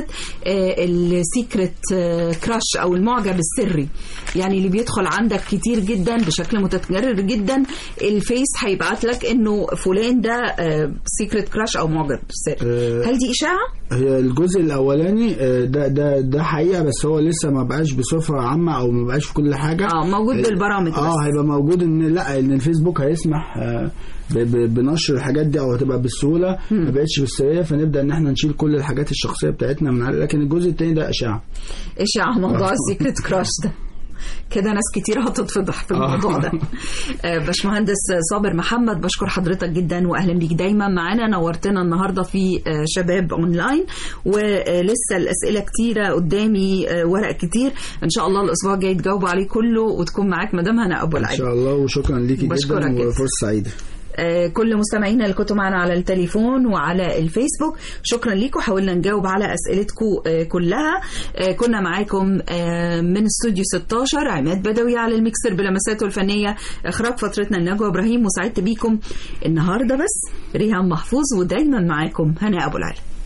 السيكريت كراش أو المعجب السري يعني اللي بيدخل عندك كتير جدا بشكل متكرر جدا الفيس هيبعت لك إنه فلان ده سيكريت كراش أو معجب سري آه، هل دي إشاعة؟ هي الجزء الاولاني آه، ده ده ده حقيقه بس هو لسه ما بقاش بصفه عامه او ما بقاش في كل حاجه اه موجود بالبرامج اه بس. هيبقى موجود ان لا ان الفيسبوك هيسمح آه، ب- ب- بنشر الحاجات دي او هتبقى بالسهوله ما بقتش بالسريه فنبدا ان احنا نشيل كل الحاجات الشخصيه بتاعتنا من عليه لكن الجزء التاني ده اشاعه إشاعة موضوع السيكريت كراش ده كده ناس كتير هتتفضح في الموضوع ده آه، باشمهندس صابر محمد بشكر حضرتك جدا واهلا بيك دايما معانا نورتنا النهارده في آه، شباب اونلاين ولسه الاسئله كتيره قدامي آه، ورق كتير ان شاء الله الاسبوع الجاي تجاوبوا عليه كله وتكون معاك مدام هنا ابو ان العيد شاء الله وشكرا ليكي بشكرك جدا جدا. وفرصه سعيده آه، كل مستمعينا اللي كنتوا معنا على التليفون وعلى الفيسبوك شكرا ليكم حاولنا نجاوب على اسئلتكم آه، كلها آه، كنا معاكم آه، من استوديو 16 عماد بدوي على الميكسر بلمساته الفنيه اخراج فترتنا النجوى ابراهيم وسعدت بيكم النهارده بس ريهام محفوظ ودايما معاكم هنا ابو العلا